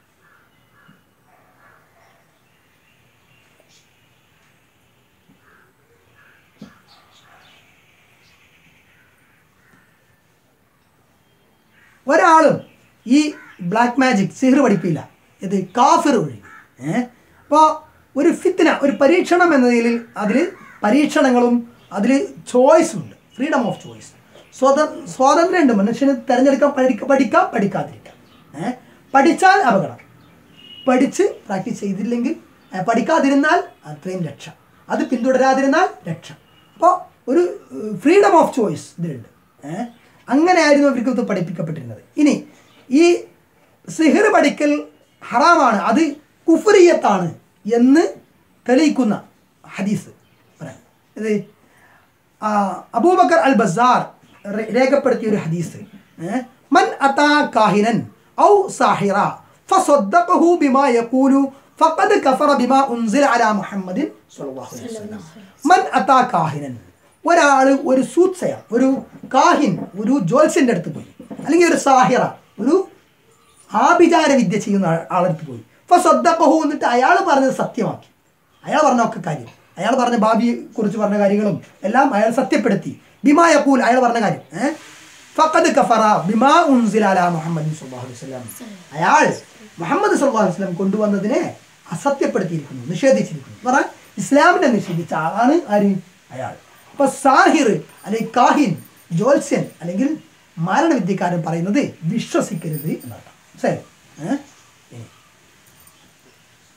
ഒരാളും ഈ ബ്ലാക്ക് മാജിക് സിഹർ പഠിപ്പില്ല ഇത് കാഫിർ ഒഴികെ ഏഹ് അപ്പോൾ ഒരു ഫിത്തിന ഒരു പരീക്ഷണം എന്നതിൽ അതിൽ പരീക്ഷണങ്ങളും അതിൽ ചോയ്സും ഉണ്ട് ഫ്രീഡം ഓഫ് ചോയ്സ് സ്വത സ്വാതന്ത്ര്യമുണ്ട് മനുഷ്യന് തിരഞ്ഞെടുക്കാൻ പഠിക്ക പഠിക്കാം പഠിക്കാതിരിക്കാം ഏഹ് പഠിച്ചാൽ അപകടം പഠിച്ച് പ്രാക്ടീസ് ചെയ്തില്ലെങ്കിൽ ഏഹ് പഠിക്കാതിരുന്നാൽ അത്രയും രക്ഷ അത് പിന്തുടരാതിരുന്നാൽ രക്ഷ അപ്പോൾ ഒരു ഫ്രീഡം ഓഫ് ചോയ്സ് ഇതിലുണ്ട് ഏഹ് അങ്ങനെയായിരുന്നു അവർക്ക് ഇത് പഠിപ്പിക്കപ്പെട്ടിരുന്നത് ഇനി ഈ സിഹിർ പഠിക്കൽ ഹറാമാണ് അത് കുഫറിയത്താണ് എന്ന് തെളിയിക്കുന്ന ഹദീസ് പറയാം ഇത് ആ, അബൂബക്കർ അൽ ബസാർ രെ- രേഖപ്പെടുത്തിയ ഒരു ഹദീസ് ഏ? മൻ അതാ കാഹിനൻ ഔ സാഹിറ ഫസദ്ദഖഹു ബിമാ യഖൂലു ഫഖദ് കഫറ ബിമാ ഉൻസില അലാ മുഹമ്മദിൻ സ്വല്ലല്ലാഹു അലൈഹി വസല്ലം മൻ അതാ കാഹിനൻ ഒരാൾ ഒരു സൂത്സയർ ഒരു കാഹിൻ ഒരു ജ്യോത്സ്യൻ്റെ അടുത്ത് പോയി അല്ലെങ്കിൽ ഒരു സാഹിറ ഒരു ആഭിചാര വിദ്യ ചെയ്യുന്ന ആൾ- ആളടുത്ത് പോയി ഫസദ്ദഖഹു എന്നിട്ട് അയാൾ പറഞ്ഞത് സത്യമാക്കി അയാൾ പറഞ്ഞ ഒക്കെ കാര്യം അയാൾ പറഞ്ഞ ഭാവിയെ കുറിച്ച് പറഞ്ഞ കാര്യങ്ങളും എല്ലാം അയാൾ സത്യപ്പെടുത്തി ബിമാ യഖൂൽ അയാൾ പറഞ്ഞ കാര്യം ഏഹ് ഫഖദ് കഫറ ബിമാ ഉൻസില അലാ മുഹമ്മദ് സ്വല്ലല്ലാഹു അലൈഹി വസല്ലം അയാൾ മുഹമ്മദ് സല്ലല്ലാഹു അലൈഹി വസല്ലം കൊണ്ടുവന്നതിനെ അസത്യപ്പെടുത്തിയിരിക്കുന്നു നിഷേധിച്ചിരിക്കുന്നു എന്ന് പറഞ്ഞാൽ ഇസ്ലാമിനെ നിഷേധിച്ച ആളാണ് ആര് അയാൾ അപ്പൊ സാഹിർ അല്ലെങ്കിൽ കാഹിൻ ജ്യോത്സ്യൻ അല്ലെങ്കിൽ മാരണവിദ്യക്കാരൻ പറയുന്നത് വിശ്വസിക്കരുത് എന്നർത്ഥം ശരി ഏഹ് ഇനി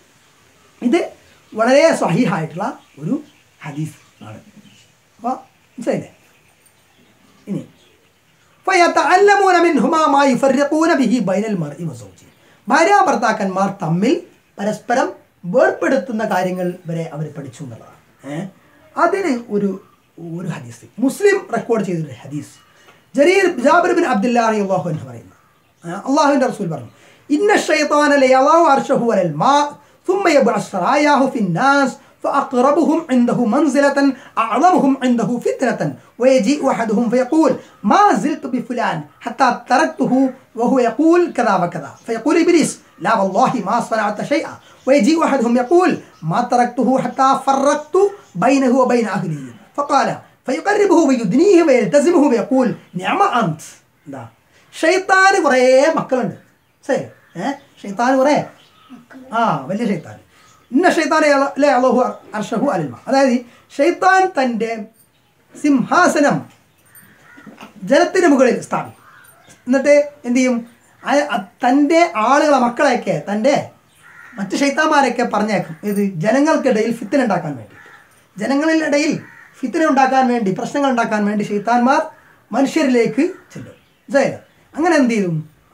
ഇത് വളരെ സഹീഹായിട്ടുള്ള ഒരു ഹദീസ് ആണ് അപ്പോൾ മനസ്സിലായില്ലേ ഇനി فيتعلمون منهما ما يفرقون به بين المرء وزوجه ഭാര്യ ഭർത്താക്കന്മാർ തമ്മിൽ പരസ്പരം വേർപ്പെടുത്തുന്ന കാര്യങ്ങൾ വരെ അവർ പഠിച്ചു എന്നുള്ളതാണ് ഏഹ് അതിന് ഒരു ഒരു ഹദീസ് മുസ്ലിം റെക്കോർഡ് ചെയ്തൊരു ഹദീസ് ജരീർ ജാബിർ ബിൻ അബ്ദുല്ലാഹി അള്ളാഹു എന്ന് പറയുന്നു അള്ളാഹുവിൻ്റെ റസൂൽ പറഞ്ഞു ഇന്ന ഷൈത്താന ലയളാഹു അർശഹു അലൽ മാ ثم يبعث سراياه في الناس فأقربهم عنده منزلة أعظمهم عنده فتنة ويجيء أحدهم فيقول ما زلت بفلان حتى تركته وهو يقول كذا وكذا فيقول إبليس لا والله ما صنعت شيئا ويجيء أحدهم يقول ما تركته حتى فرقت بينه وبين أهله فقال فيقربه ويدنيه ويلتزمه ويقول نعم أنت എന്താ ഷെയ്ത്താന് കുറേ മക്കളുണ്ട് ശരി ഏഹ് ഷെയ്ത്താന് കുറേ ആ വലിയ ഷെയ്ത്താൻ ഇന്ന ഷെയ്ത്താൻ അള്ളാഹു അർഷഹു അലിമ അതായത് ഷെയ്ത്താൻ തൻ്റെ സിംഹാസനം ജലത്തിന് മുകളിൽ സ്ഥാപിക്കും എന്നിട്ട് എന്ത് ചെയ്യും അയ- അ- തൻ്റെ ആളുകളെ മക്കളെയൊക്കെ തൻ്റെ മറ്റ് ഷെയ്ത്താന്മാരെയൊക്കെ പറഞ്ഞേക്കും ഇത് ജനങ്ങൾക്കിടയിൽ ഫിത്തിന ഉണ്ടാക്കാൻ വേണ്ടി ജനങ്ങളിലിടയിൽ ഫിത്തിന ഉണ്ടാക്കാൻ വേണ്ടി പ്രശ്നങ്ങൾ ഉണ്ടാക്കാൻ വേണ്ടി ഷെയ്ത്താന്മാർ മനുഷ്യരിലേക്ക് ചെല്ലും മനസ്സിലായില്ലേ അങ്ങനെ എന്ത് ചെയ്യും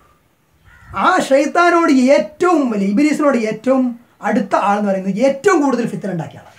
ആ ഷെയ്ത്താനോട് ഏറ്റവും വലിയ ഇബിലീസിനോട് ഏറ്റവും അടുത്ത ആൾ എന്ന് പറയുന്നത് ഏറ്റവും കൂടുതൽ ഫിത്തന ഉണ്ടാക്കിയ ആളാണ്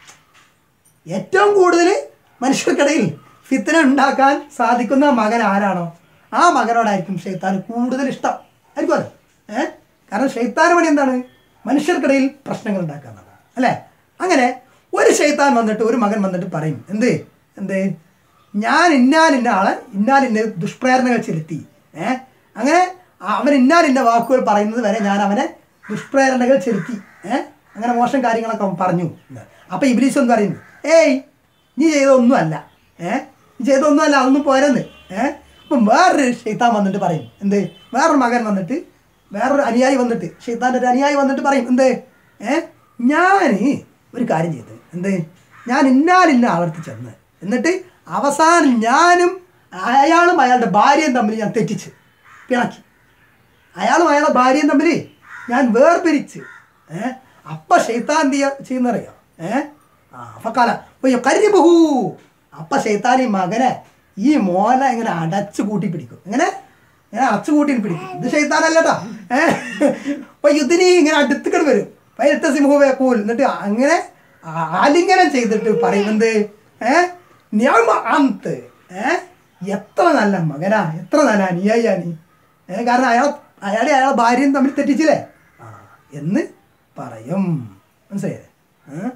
ഏറ്റവും കൂടുതൽ മനുഷ്യർക്കിടയിൽ ഫിത്തന ഉണ്ടാക്കാൻ സാധിക്കുന്ന മകൻ ആരാണോ ആ മകനോടായിരിക്കും ഷെയ്ത്താൻ കൂടുതൽ ഇഷ്ടം ആയിരിക്കും അത് ഏഹ് കാരണം ഷെയ്ത്താൻ പണി എന്താണ് മനുഷ്യർക്കിടയിൽ പ്രശ്നങ്ങൾ ഉണ്ടാക്കുക എന്നുള്ളതാണ് അല്ലേ അങ്ങനെ ഒരു ഷെയ്ത്താൻ വന്നിട്ട് ഒരു മകൻ വന്നിട്ട് പറയും എന്ത് എന്ത് ഞാൻ ഇന്നാലിന്ന ആളെ ഇന്നാലിന്ന ദുഷ്പ്രേരണകൾ ചെലുത്തി ഏഹ് അങ്ങനെ അവൻ ഇന്നാലിന്ന വാക്കുകൾ പറയുന്നത് വരെ ഞാൻ അവനെ ദുഷ്പ്രേരണകൾ ചെലുത്തി ഏഹ് അങ്ങനെ മോശം കാര്യങ്ങളൊക്കെ അവൻ പറഞ്ഞു അപ്പോൾ ഇബ്ലീസ് എന്ന് പറയുന്നു ഏയ് നീ ചെയ്തൊന്നുമല്ല ഏഹ് നീ ചെയ്തൊന്നുമല്ല അതൊന്നും പോരെന്ന് ഏഹ് അപ്പം വേറൊരു ഷെയ്ത്താൻ വന്നിട്ട് പറയും എന്ത് വേറൊരു മകൻ വന്നിട്ട് വേറൊരു അനുയായി വന്നിട്ട് ഷെയ്ത്താൻ്റെ ഒരു അനുയായി വന്നിട്ട് പറയും എന്ത് ഏഹ് ഞാൻ ഒരു കാര്യം ചെയ്ത് എന്ത് ഞാൻ ഇന്നാലിന്ന ആളടുത്ത് ചെന്ന് എന്നിട്ട് അവസാനം ഞാനും അയാളും അയാളുടെ ഭാര്യയും തമ്മിൽ ഞാൻ തെറ്റിച്ച് പിണക്കി അയാളും അയാളുടെ ഭാര്യയും തമ്മിൽ ഞാൻ വേർപിരിച്ച് ഏഹ് അപ്പ ഷെയ്ത്താൻ എന്ത് ചെയ്യാ ചെയ്യുന്നറിയോ ഏഹ് ആ അപ്പക്കാല അയ്യോ കരിബഹൂ അപ്പ ഷെയ്ത്താൻ ഈ മകനെ ഈ മോനെ ഇങ്ങനെ അടച്ചു കൂട്ടി പിടിക്കും ഇങ്ങനെ ഇങ്ങനെ അടച്ചു കൂട്ടി പിടിക്കും ഇത് ഷെയ്ത്താനല്ലട്ടാ ഏഹ് അപ്പൊ യുദ്ധിനി ഇങ്ങനെ അടുത്തുക്കട് വരും പൈരത്ത സിംഹവേ കൂൽ എന്നിട്ട് അങ്ങനെ ആലിംഗനം ചെയ്തിട്ട് പറയുന്നത് ഏഹ് ഞാൻ അന്ത് ഏഹ് എത്ര നല്ല മകനാ എത്ര നല്ല അനുയായിയാ നീ ഏ, കാരണം അയാൾ അയാളെ അയാളെ ഭാര്യയും തമ്മിൽ തെറ്റിച്ചില്ലേ ആ എന്ന് പറയും മനസ്സിലായില്ലേ ഏ?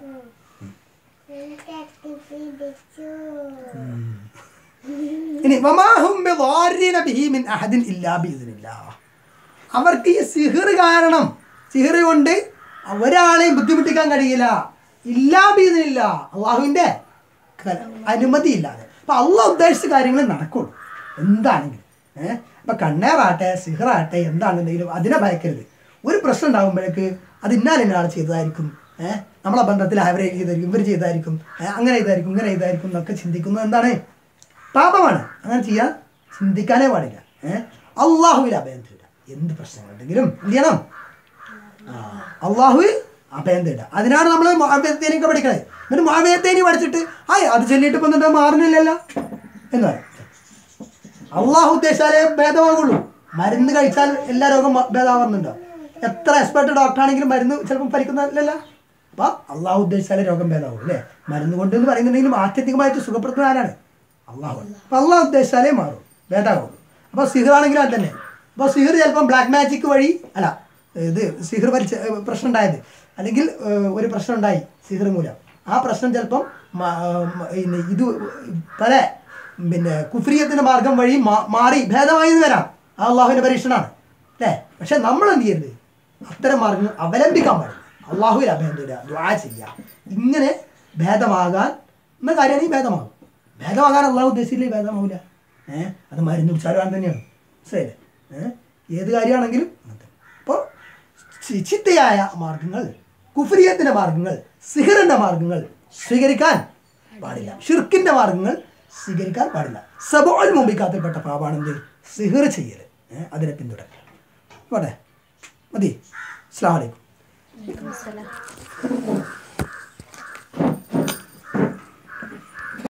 ഇനി വമാഹും ബിദാരിന ബിഹി മിൻ അഹദിൻ ഇല്ലാ ബിഇذനില്ലാഹ്. അവർക്ക് ഈ സിഹിർ കാരണം സിഹിർ കൊണ്ട് ഒരാളെയും ബുദ്ധിമുട്ടിക്കാൻ കഴിയില്ല ഇല്ലാ ബിഇذനില്ല അള്ളാഹുവിൻ്റെ അനുമതി ഇല്ലാതെ അപ്പം അള്ളാഹ് ഉദ്ദേശിച്ച കാര്യങ്ങൾ നടക്കുള്ളൂ എന്താണെങ്കിലും ഏഹ് അപ്പം കണ്ണേറാട്ടെ സിഹറാട്ടെ എന്താണെന്നുണ്ടെങ്കിലും അതിനെ ഭയക്കരുത് ഒരു പ്രശ്നം ഉണ്ടാകുമ്പോഴേക്ക് അത് ഇന്നാലിന്ന ആൾ ചെയ്തതായിരിക്കും ഏഹ് നമ്മളെ ബന്ധത്തിൽ അവരെ ചെയ്തായിരിക്കും ഇവർ ചെയ്തായിരിക്കും ഏഹ് അങ്ങനെ ചെയ്തായിരിക്കും ഇങ്ങനെ ചെയ്തായിരിക്കും എന്നൊക്കെ ചിന്തിക്കുന്നത് എന്താണ് പാപമാണ് അങ്ങനെ ചെയ്യാൻ ചിന്തിക്കാനേ പാടില്ല ഏഹ് അള്ളാഹുവിൽ അഭയം തരിക എന്ത് പ്രശ്നങ്ങളുണ്ടെങ്കിലും എന്ത് ചെയ്യണം അള്ളാഹു അഭയം തരിക അതിനാണ് നമ്മൾ മാവേത്തേനൊക്കെ പഠിക്കണത് എന്നിട്ട് മാവേത്തേനി പഠിച്ചിട്ട് ആയി അത് ചൊല്ലിയിട്ട് ഇപ്പം എന്നിട്ട് മാറുന്നില്ലല്ലോ എന്ന് പറയും അള്ളാഹു ഉദ്ദേശിച്ചാലേ ഭേദമാകുള്ളൂ മരുന്ന് കഴിച്ചാൽ എല്ലാ രോഗം മ- ഭേദമാകുന്നുണ്ടോ എത്ര എക്സ്പെർട്ട് ഡോക്ടറാണെങ്കിലും മരുന്ന് ചിലപ്പം ഫലിക്കുന്നില്ലല്ലോ അപ്പൊ അള്ളാഹു ഉദ്ദേശിച്ചാലേ രോഗം ഭേദമാകും അല്ലേ മരുന്ന് കൊണ്ട് എന്ന് പറയുന്നുണ്ടെങ്കിലും ആത്യന്തികമായിട്ട് സുഖപ്പെടുത്തുന്ന ആരാണ് അള്ളാഹു അപ്പൊ അള്ളാഹു ഉദ്ദേശിച്ചാലേ മാറും ഭേദമാകുള്ളൂ അപ്പോൾ സിഹറാണെങ്കിലും അത് തന്നെ അപ്പോൾ സിഹർ ചിലപ്പം ബ്ലാക്ക് മാജിക് വഴി അല്ല ഇത് സിഹർ വലിച്ച ഏഹ് പ്രശ്നം ഉണ്ടായത് അല്ലെങ്കിൽ ഏഹ് ഒരു പ്രശ്നം ഉണ്ടായി സിഹർ മൂലം ആ പ്രശ്നം ചിലപ്പം മ- മ- പിന്നെ ഇത് പല പിന്നെ കുഫ്രിയത്തിന്റെ മാർഗം വഴി മാ- മാറി ഭേദമായി എന്ന് വരാം ആ അള്ളാഹുവിന്റെ പരീക്ഷണമാണ് അല്ലേ പക്ഷെ നമ്മൾ എന്ത് ചെയ്യരുത് അത്തരം മാർഗങ്ങൾ അവലംബിക്കാൻ പാടില്ല അള്ളാഹുവിൽ അഭയം തരിക ദ്വാ ചെയ്യുക ഇങ്ങനെ ഭേദമാകാൻ എന്ന കാര്യമാണെങ്കിൽ ഭേദമാകും ഭേദമാകാൻ അള്ളാഹു ഉദ്ദേശിച്ചില്ലേ ഭേദമാവില്ല ഏഹ് അത് മരുന്ന് ഉച്ചാരവാൻ തന്നെയാണ് മനസ്സിലായില്ലേ ഏഹ് ഏത് കാര്യമാണെങ്കിലും അങ്ങനത്തെ അപ്പോൾ ചിത്തയായ മാർഗങ്ങൾ കുഫ്രിയത്തിന്റെ മാർഗങ്ങൾ സിഹറിന്റെ മാർഗങ്ങൾ സ്വീകരിക്കാൻ പാടില്ല ഷിർക്കിന്റെ മാർഗങ്ങൾ സ്വീകരിക്കാൻ പാടില്ല സബോൾ മുമ്പിക്കാത്തിൽപ്പെട്ട പാപാണ് എന്ത് സിഹർ ചെയ്യൽ ഏഹ് അതിനെ പിന്തുടരുക പോട്ടെ മതി അസ്സാം വലൈക്കും വലൈക്കും അസ്സലാം